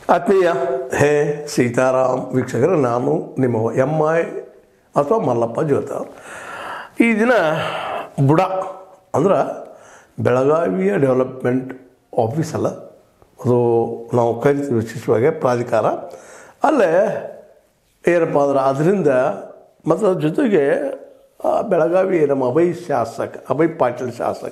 ಆತ್ಮೀಯ ಹೇ ಸೀತಾರಾಮ್ ವೀಕ್ಷಕರು ನಾನು ನಿಮ್ಮ ಎಂ ಐ ಅಥವಾ ಮಲ್ಲಪ್ಪ ಜ್ಯೋತ ಈ ದಿನ ಬುಡ ಅಂದ್ರೆ ಬೆಳಗಾವಿಯ ಡೆವಲಪ್ಮೆಂಟ್ ಆಫೀಸ್ ಅಲ್ಲ ಅದು ನಾವು ಕರಿತೀವಿ ವಿಶೇಷವಾಗಿ ಪ್ರಾಧಿಕಾರ ಅಲ್ಲೇ ಏನಪ್ಪ ಅಂದ್ರೆ ಅದರಿಂದ ಮತ್ತು ಅದ್ರ ಜೊತೆಗೆ ಆ ಬೆಳಗಾವಿ ನಮ್ಮ ಅಭಯ್ ಶಾಸಕ ಅಭಯ್ ಪಾಟೀಲ್ ಶಾಸಕ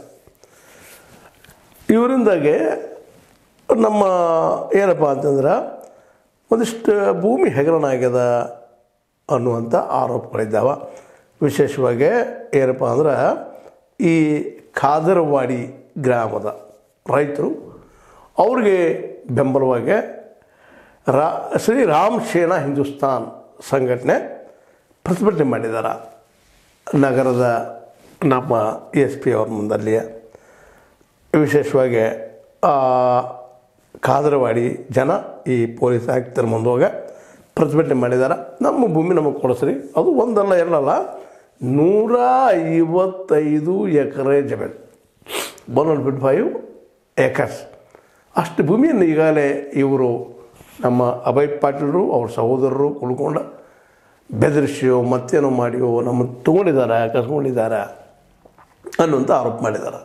ಇವರಿಂದಾಗೆ ನಮ್ಮ ಏನಪ್ಪ ಅಂತಂದ್ರೆ ಒಂದಿಷ್ಟು ಭೂಮಿ ಹಗರಣ ಆಗ್ಯದ ಅನ್ನುವಂಥ ಆರೋಪಗಳಿದ್ದಾವೆ ವಿಶೇಷವಾಗಿ ಏನಪ್ಪ ಅಂದ್ರೆ ಈ ಖಾದರವಾಡಿ ಗ್ರಾಮದ ರೈತರು ಅವ್ರಿಗೆ ಬೆಂಬಲವಾಗಿ ರಾ ಶ್ರೀ ರಾಮ್ ಸೇನಾ ಹಿಂದೂಸ್ತಾನ್ ಸಂಘಟನೆ ಪ್ರತಿಭಟನೆ ಮಾಡಿದ್ದಾರೆ ನಗರದ ನಮ್ಮ ಎಸ್ ಪಿ ಅವ್ರ ಮುಂದಲ್ಲಿಯೇ ವಿಶೇಷವಾಗಿ ಆ, ಕಾದರವಾಡಿ ಜನ ಈ ಪೊಲೀಸ್ ಆಯುಕ್ತರ ಮುಂದೋಗ ಪ್ರತಿಭಟನೆ ಮಾಡಿದ್ದಾರೆ ನಮ್ಮ ಭೂಮಿ ನಮಗೆ ಕೊಡಿಸ್ರಿ ಅದು ಒಂದಲ್ಲ ಎರಡಲ್ಲ ನೂರ ಐವತ್ತೈದು ಎಕರೆ ಜಮೀನು one hundred fifty five acres ಅಷ್ಟು ಭೂಮಿಯನ್ನು ಈಗಾಗಲೇ ಇವರು ನಮ್ಮ ಅಭಯ್ ಪಾಟೀಲರು ಅವ್ರ ಸಹೋದರರು ಕುಳ್ಕೊಂಡು ಬೆದರಿಸಿಯೋ ಮತ್ತೇನೋ ಮಾಡಿಯೋ ನಮ್ಮ ತೊಗೊಂಡಿದ್ದಾರೆ ಕಸ್ಕೊಂಡಿದ್ದಾರೆ ಅನ್ನುವಂಥ ಆರೋಪ ಮಾಡಿದ್ದಾರೆ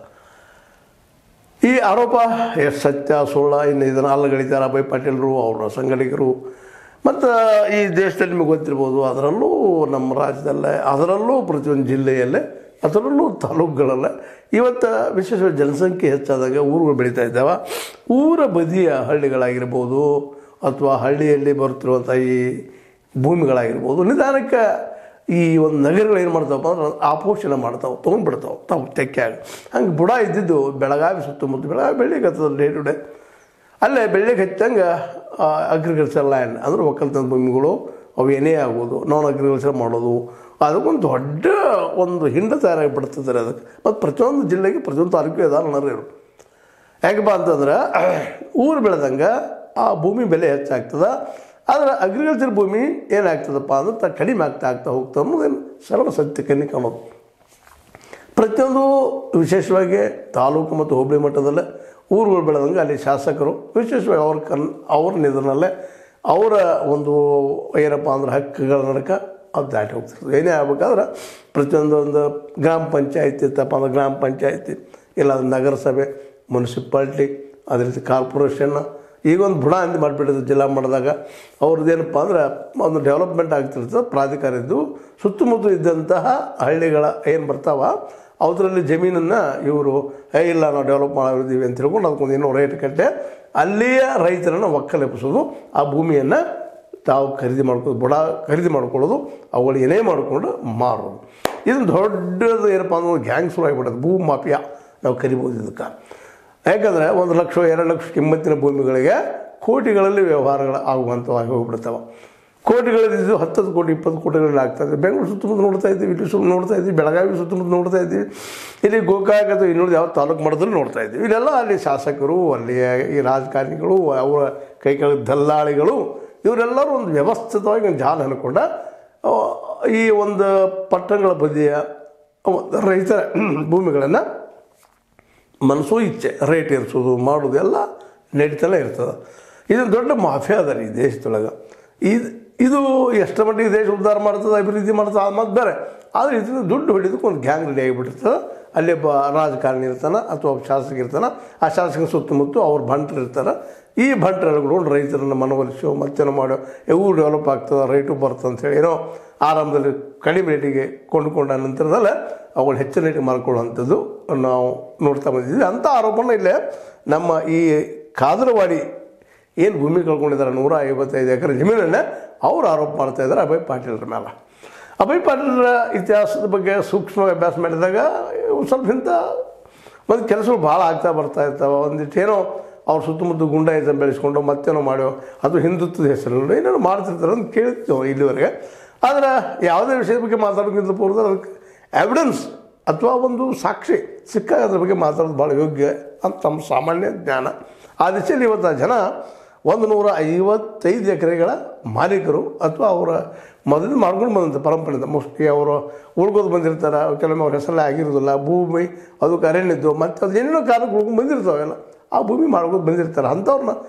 ಈ ಆರೋಪ ಎಷ್ಟು ಸತ್ಯ ಸುಳ್ಳ ಇನ್ನು ಇದನ್ನು ಅಲ್ಲಗಳಿದ್ದಾರೆ ಅಭಯ್ ಪಾಟೀಲರು ಅವರ ಸಂಘಟಕರು ಮತ್ತು ಈ ದೇಶದಲ್ಲಿ ನಿಮಗೆ ಗೊತ್ತಿರ್ಬೋದು ಅದರಲ್ಲೂ ನಮ್ಮ ರಾಜ್ಯದಲ್ಲೇ ಅದರಲ್ಲೂ ಪ್ರತಿಯೊಂದು ಜಿಲ್ಲೆಯಲ್ಲೇ ಅದರಲ್ಲೂ ತಾಲೂಕುಗಳಲ್ಲೇ ಇವತ್ತು ವಿಶೇಷವಾಗಿ ಜನಸಂಖ್ಯೆ ಹೆಚ್ಚಾದಾಗ ಊರುಗಳು ಬೆಳೀತಾ ಇದ್ದಾವೆ ಊರ ಬದಿಯ ಹಳ್ಳಿಗಳಾಗಿರ್ಬೋದು ಅಥವಾ ಹಳ್ಳಿಯಲ್ಲಿ ಬರ್ತಿರುವಂಥ ಈ ಭೂಮಿಗಳಾಗಿರ್ಬೋದು ನಿಧಾನಕ್ಕೆ ಈ ಒಂದು ನಗರಗಳು ಏನು ಮಾಡ್ತಾವಪ್ಪ ಅಂದ್ರೆ ಆಪೋಷಣ ಮಾಡ್ತಾವೆ ತೊಗೊಂಡ್ಬಿಡ್ತಾವೆ ತಾವು ತೆಕ್ಕ್ಯಾಗ ಹಂಗೆ ಬುಡ ಇದ್ದಿದ್ದು ಬೆಳಗಾವಿ ಸುತ್ತಮುತ್ತ ಬೆಳಗಾವಿ ಬೆಳ್ಳಿಗೆ ಹತ್ತದ ಡೇ ಟು ಡೇ ಅಲ್ಲೇ ಬೆಳ್ಳಿಗೆ ಹಚ್ಚಂಗೆ ಅಗ್ರಿಕಲ್ಚರ್ ಲ್ಯಾಂಡ್ ಅಂದ್ರೆ ಒಕ್ಕಲ್ತನ ಭೂಮಿಗಳು ಅವು ಏನೇ ಆಗೋದು ನಾನ್ ಅಗ್ರಿಕಲ್ಚರ್ ಮಾಡೋದು ಅದಕ್ಕೊಂದು ದೊಡ್ಡ ಒಂದು ಹಿಂಡ ತಯಾರಾಗಿಬಿಡ್ತದೆ ಅದಕ್ಕೆ ಮತ್ತು ಪ್ರತಿಯೊಂದು ಜಿಲ್ಲೆಗೆ ಪ್ರತಿಯೊಂದು ತಾಲೂಕು ಇದಾರೆ ನರರು ಯಾಕಪ್ಪ ಅಂತಂದ್ರೆ ಊರು ಬೆಳೆದಂಗೆ ಆ ಭೂಮಿ ಬೆಲೆ ಹೆಚ್ಚಾಗ್ತದೆ ಆದರೆ ಅಗ್ರಿಕಲ್ಚರ್ ಭೂಮಿ ಏನಾಗ್ತದಪ್ಪ ಅಂದ್ರೆ ತ ಕಡಿಮೆ ಆಗ್ತಾ ಆಗ್ತಾ ಹೋಗ್ತಾ ಅನ್ನೋದೇನು ಸರ್ವ ಸತ್ಯ ಕಣ್ಣಿ ಕಾಣೋದು ಪ್ರತಿಯೊಂದು ವಿಶೇಷವಾಗಿ ತಾಲೂಕು ಮತ್ತು ಹೋಬಳಿ ಮಟ್ಟದಲ್ಲೇ ಊರುಗಳು ಬೆಳೆದಂಗೆ ಅಲ್ಲಿ ಶಾಸಕರು ವಿಶೇಷವಾಗಿ ಅವ್ರ ಕನ್ ಅವ್ರ ನಿಧನಲ್ಲೇ ಅವರ ಒಂದು ಏನಪ್ಪ ಅಂದ್ರೆ ಹಕ್ಕುಗಳ ನಡಕ ಅದು ದಾಟಿ ಹೋಗ್ತಿರ್ತದೆ ಏನೇ ಆಗ್ಬೇಕಾದ್ರೆ ಪ್ರತಿಯೊಂದು ಒಂದು ಗ್ರಾಮ ಪಂಚಾಯತಿ ಇತ್ತಪ್ಪ ಅಂದ್ರೆ ಗ್ರಾಮ ಪಂಚಾಯತಿ ಇಲ್ಲ ಅದು ನಗರಸಭೆ ಮುನ್ಸಿಪಾಲ್ಟಿ ಅದೇ ರೀತಿ ಕಾರ್ಪೊರೇಷನ್ ಈಗ ಒಂದು ಬುಡ ಅಂತ ಮಾಡಿಬಿಟ್ಟಿದ್ದು ಜಿಲ್ಲಾ ಮಟ್ಟದಾಗ ಅವ್ರದ್ದು ಏನಪ್ಪ ಅಂದ್ರೆ ಒಂದು ಡೆವಲಪ್ಮೆಂಟ್ ಆಗ್ತಿರ್ತದೆ ಪ್ರಾಧಿಕಾರ ಇದ್ದು ಸುತ್ತಮುತ್ತ ಇದ್ದಂತಹ ಹಳ್ಳಿಗಳ ಏನು ಬರ್ತಾವ ಅದರಲ್ಲಿ ಜಮೀನನ್ನು ಇವರು ಏ ಇಲ್ಲ ನಾವು ಡೆವಲಪ್ ಮಾಡಿದ್ದೀವಿ ಅಂತ ತಿಳ್ಕೊಂಡು ಅದಕ್ಕೊಂದು ಇನ್ನೂ ರೇಟ್ ಕಟ್ಟೆ ಅಲ್ಲಿಯ ರೈತರನ್ನು ಒಕ್ಕಲೆಬ್ಬಿಸೋದು ಆ ಭೂಮಿಯನ್ನು ತಾವು ಖರೀದಿ ಮಾಡ್ಕೊಳ್ಳೋದು ಬುಡ ಖರೀದಿ ಮಾಡ್ಕೊಳ್ಳೋದು ಅವುಗಳು ಏನೇ ಮಾಡಿಕೊಂಡು ಮಾರೋದು ಇದನ್ನು ದೊಡ್ಡದು ಏನಪ್ಪ ಅಂದ್ರೆ ಗ್ಯಾಂಗ್ ಶುರು ಆಗಿಬಿಡೋದು ಭೂ ಮಾಫಿಯಾ ನಾವು ಕರಿಬೋದು ಇದಕ್ಕೆ ಯಾಕಂದರೆ ಒಂದು ಲಕ್ಷ ಎರಡು ಲಕ್ಷ ಕಿಮ್ಮತ್ತಿನ ಭೂಮಿಗಳಿಗೆ ಕೋಟಿಗಳಲ್ಲಿ ವ್ಯವಹಾರಗಳು ಆಗುವಂಥವಾಗಿ ಹೋಗ್ಬಿಡ್ತಾವೆ ಕೋಟಿಗಳಿದ್ದು ಹತ್ತತ್ತು ಕೋಟಿ ಇಪ್ಪತ್ತು ಕೋಟಿಗಳಲ್ಲಿ ಆಗ್ತದೆ ಬೆಂಗಳೂರು ಸುತ್ತಮುತ್ತ ನೋಡ್ತಾ ಇದ್ದೀವಿ ಇಲ್ಲಿ ಸುತ್ತ ನೋಡ್ತಾ ಇದ್ದೀವಿ ಬೆಳಗಾವಿ ಸುತ್ತಮುತ್ತ ನೋಡ್ತಾ ಇದ್ದೀವಿ ಇಲ್ಲಿ ಗೋಕಾಕ್ ಅಥವಾ ಇನ್ನುಳಿದ ಯಾವ ತಾಲೂಕು ಮಟ್ಟದಲ್ಲಿ ನೋಡ್ತಾ ಇದ್ದೀವಿ ಇಲ್ಲೆಲ್ಲ ಅಲ್ಲಿ ಶಾಸಕರು ಅಲ್ಲಿಯ ಈ ರಾಜಕಾರಣಿಗಳು ಅವರ ಕೈ ಕೆಳಗೆ ದಲ್ಲಾಳಿಗಳು ಇವರೆಲ್ಲರೂ ಒಂದು ವ್ಯವಸ್ಥಿತವಾಗಿ ಒಂದು ಜಾಲ ಅನ್ಕೊಂಡ ಆ, ಈ ಒಂದು ಪಟ್ಟಣಗಳ ಬದಿಯ ಒಂದು ರೈತರ ಭೂಮಿಗಳನ್ನು ಮನಸ್ಸು ಇಚ್ಛೆ ರೇಟ್ ಏರಿಸೋದು ಮಾಡೋದು ಎಲ್ಲ ನಡೀತಲೇ ಇರ್ತದೆ ಇದು ದೊಡ್ಡ ಮಾಫಿಯಾ ಅದ ರೀ ಈ ದೇಶದೊಳಗೆ ಇದು ಇದು ಎಷ್ಟರ ಮಟ್ಟಿಗೆ ದೇಶ ಉದ್ಧಾರ ಮಾಡ್ತದೆ ಅಭಿವೃದ್ಧಿ ಮಾಡ್ತದೆ ಅದು ಮತ್ತೆ ಬೇರೆ ಆದರೆ ಇದನ್ನು ದುಡ್ಡು ಹೊಡಿಯೋದಕ್ಕೆ ಒಂದು ಗ್ಯಾಂಗ್ ರೆಡಿ ಆಗಿಬಿಟ್ಟಿರ್ತದೆ ಅಲ್ಲಿ ಒಬ್ಬ ರಾಜಕಾರಣಿ ಇರ್ತಾನೆ ಅಥವಾ ಒಬ್ಬ ಶಾಸಕ ಇರ್ತಾನೆ ಆ ಶಾಸಕನ ಸುತ್ತಮುತ್ತ ಅವ್ರ ಬಂಟ್ರು ಇರ್ತಾರೆ ಈ ಬಂಟ್ರುಗಳು ರೈತರನ್ನು ಮನವೊಲಿಸೋ ಮತ್ತೇನೋ ಮಾಡೋ ಊರು ಡೆವಲಪ್ ಆಗ್ತದೆ ರೈಟು ಬರ್ತದೆ ಅಂತೇಳಿ ಏನೋ ಆರಂಭದಲ್ಲಿ ಕಡಿಮೆ ರೇಟಿಗೆ ಕೊಂಡುಕೊಂಡ ನಂತರದಲ್ಲೇ ಅವುಗಳು ಹೆಚ್ಚಿನ ರೇಟಿಗೆ ಮಾರ್ಕೊಳ್ಳುವಂಥದ್ದು ನಾವು ನೋಡ್ತಾ ಬಂದಿದ್ದೀವಿ ಅಂಥ ಆರೋಪನ ಇಲ್ಲೇ ನಮ್ಮ ಈ ಕಾದರವಾಡಿ ಏನು ಭೂಮಿ ಕಳ್ಕೊಂಡಿದ್ದಾರೆ ನೂರ ಐವತ್ತೈದು ಎಕರೆ ಜಮೀನನ್ನೇ ಅವ್ರು ಆರೋಪ ಮಾಡ್ತಾ ಇದ್ದಾರೆ ಅಭಯ್ ಪಾಟೀಲ್ರ ಮೇಲೆ ಅಭಯ್ ಪಾಟೀಲ್ರ ಇತಿಹಾಸದ ಬಗ್ಗೆ ಸೂಕ್ಷ್ಮವಾಗಿ ಅಭ್ಯಾಸ ಮಾಡಿದಾಗ ಇವು ಸ್ವಲ್ಪ ಇಂಥ ಒಂದು ಕೆಲಸಗಳು ಭಾಳ ಆಗ್ತಾ ಬರ್ತಾ ಇರ್ತಾವೆ ಒಂದಿಟ್ಟು ಏನೋ ಅವ್ರ ಸುತ್ತಮುತ್ತ ಗುಂಡಾಯಿಸಮ್ ಬೆಳೆಸ್ಕೊಂಡು ಮತ್ತೇನೋ ಮಾಡೋ ಅದು ಹಿಂದುತ್ವದ ಹೆಸರಲ್ಲಿ ಏನೇನೋ ಮಾಡ್ತಿರ್ತಾರೆ ಅಂತ ಕೇಳ್ತೀವಿ ಇಲ್ಲಿವರೆಗೆ ಆದರೆ ಯಾವುದೇ ವಿಷಯದ ಬಗ್ಗೆ ಮಾತಾಡೋಕ್ಕಿಂತ ಪೂರ್ವದಲ್ಲಿ ಅದಕ್ಕೆ ಎವಿಡೆನ್ಸ್ ಅಥವಾ ಒಂದು ಸಾಕ್ಷಿ ಸಿಕ್ಕಾಗ ಅದ್ರ ಬಗ್ಗೆ ಮಾತಾಡೋದು ಭಾಳ ಯೋಗ್ಯ ಅಂತ ನಮ್ಮ ಸಾಮಾನ್ಯ ಜ್ಞಾನ ಆ ದಿಶೆಯಲ್ಲಿ ಇವತ್ತು ಆ ಜನ ಒಂದು ನೂರ ಐವತ್ತೈದು ಎಕರೆಗಳ ಮಾಲೀಕರು ಅಥವಾ ಅವರ ಮೊದಲು ಮಾಡ್ಕೊಂಡು ಬಂದಂಥ ಪರಂಪರೆಯಿಂದ ಮೋಸ್ಟ್ಲಿ ಅವರು ಉಳ್ಕೋದು ಬಂದಿರ್ತಾರೆ ಕೆಲವೊಮ್ಮೆ ಅವ್ರ ಹೆಸರಲ್ಲೇ ಆಗಿರೋದಿಲ್ಲ ಭೂಮಿ ಅದಕ್ಕೆ ಅರಣ್ಯದ್ದು ಮತ್ತು ಅದು ಏನೇನೋ ಕಾಲಕ್ಕೆ ಉಳ್ಕೊಂಡು ಬಂದಿರ್ತಾವೆಲ್ಲ ಆ ಭೂಮಿ ಮಾಡ್ಕೊಂಡು ಬಂದಿರ್ತಾರೆ ಅಂಥವ್ರನ್ನ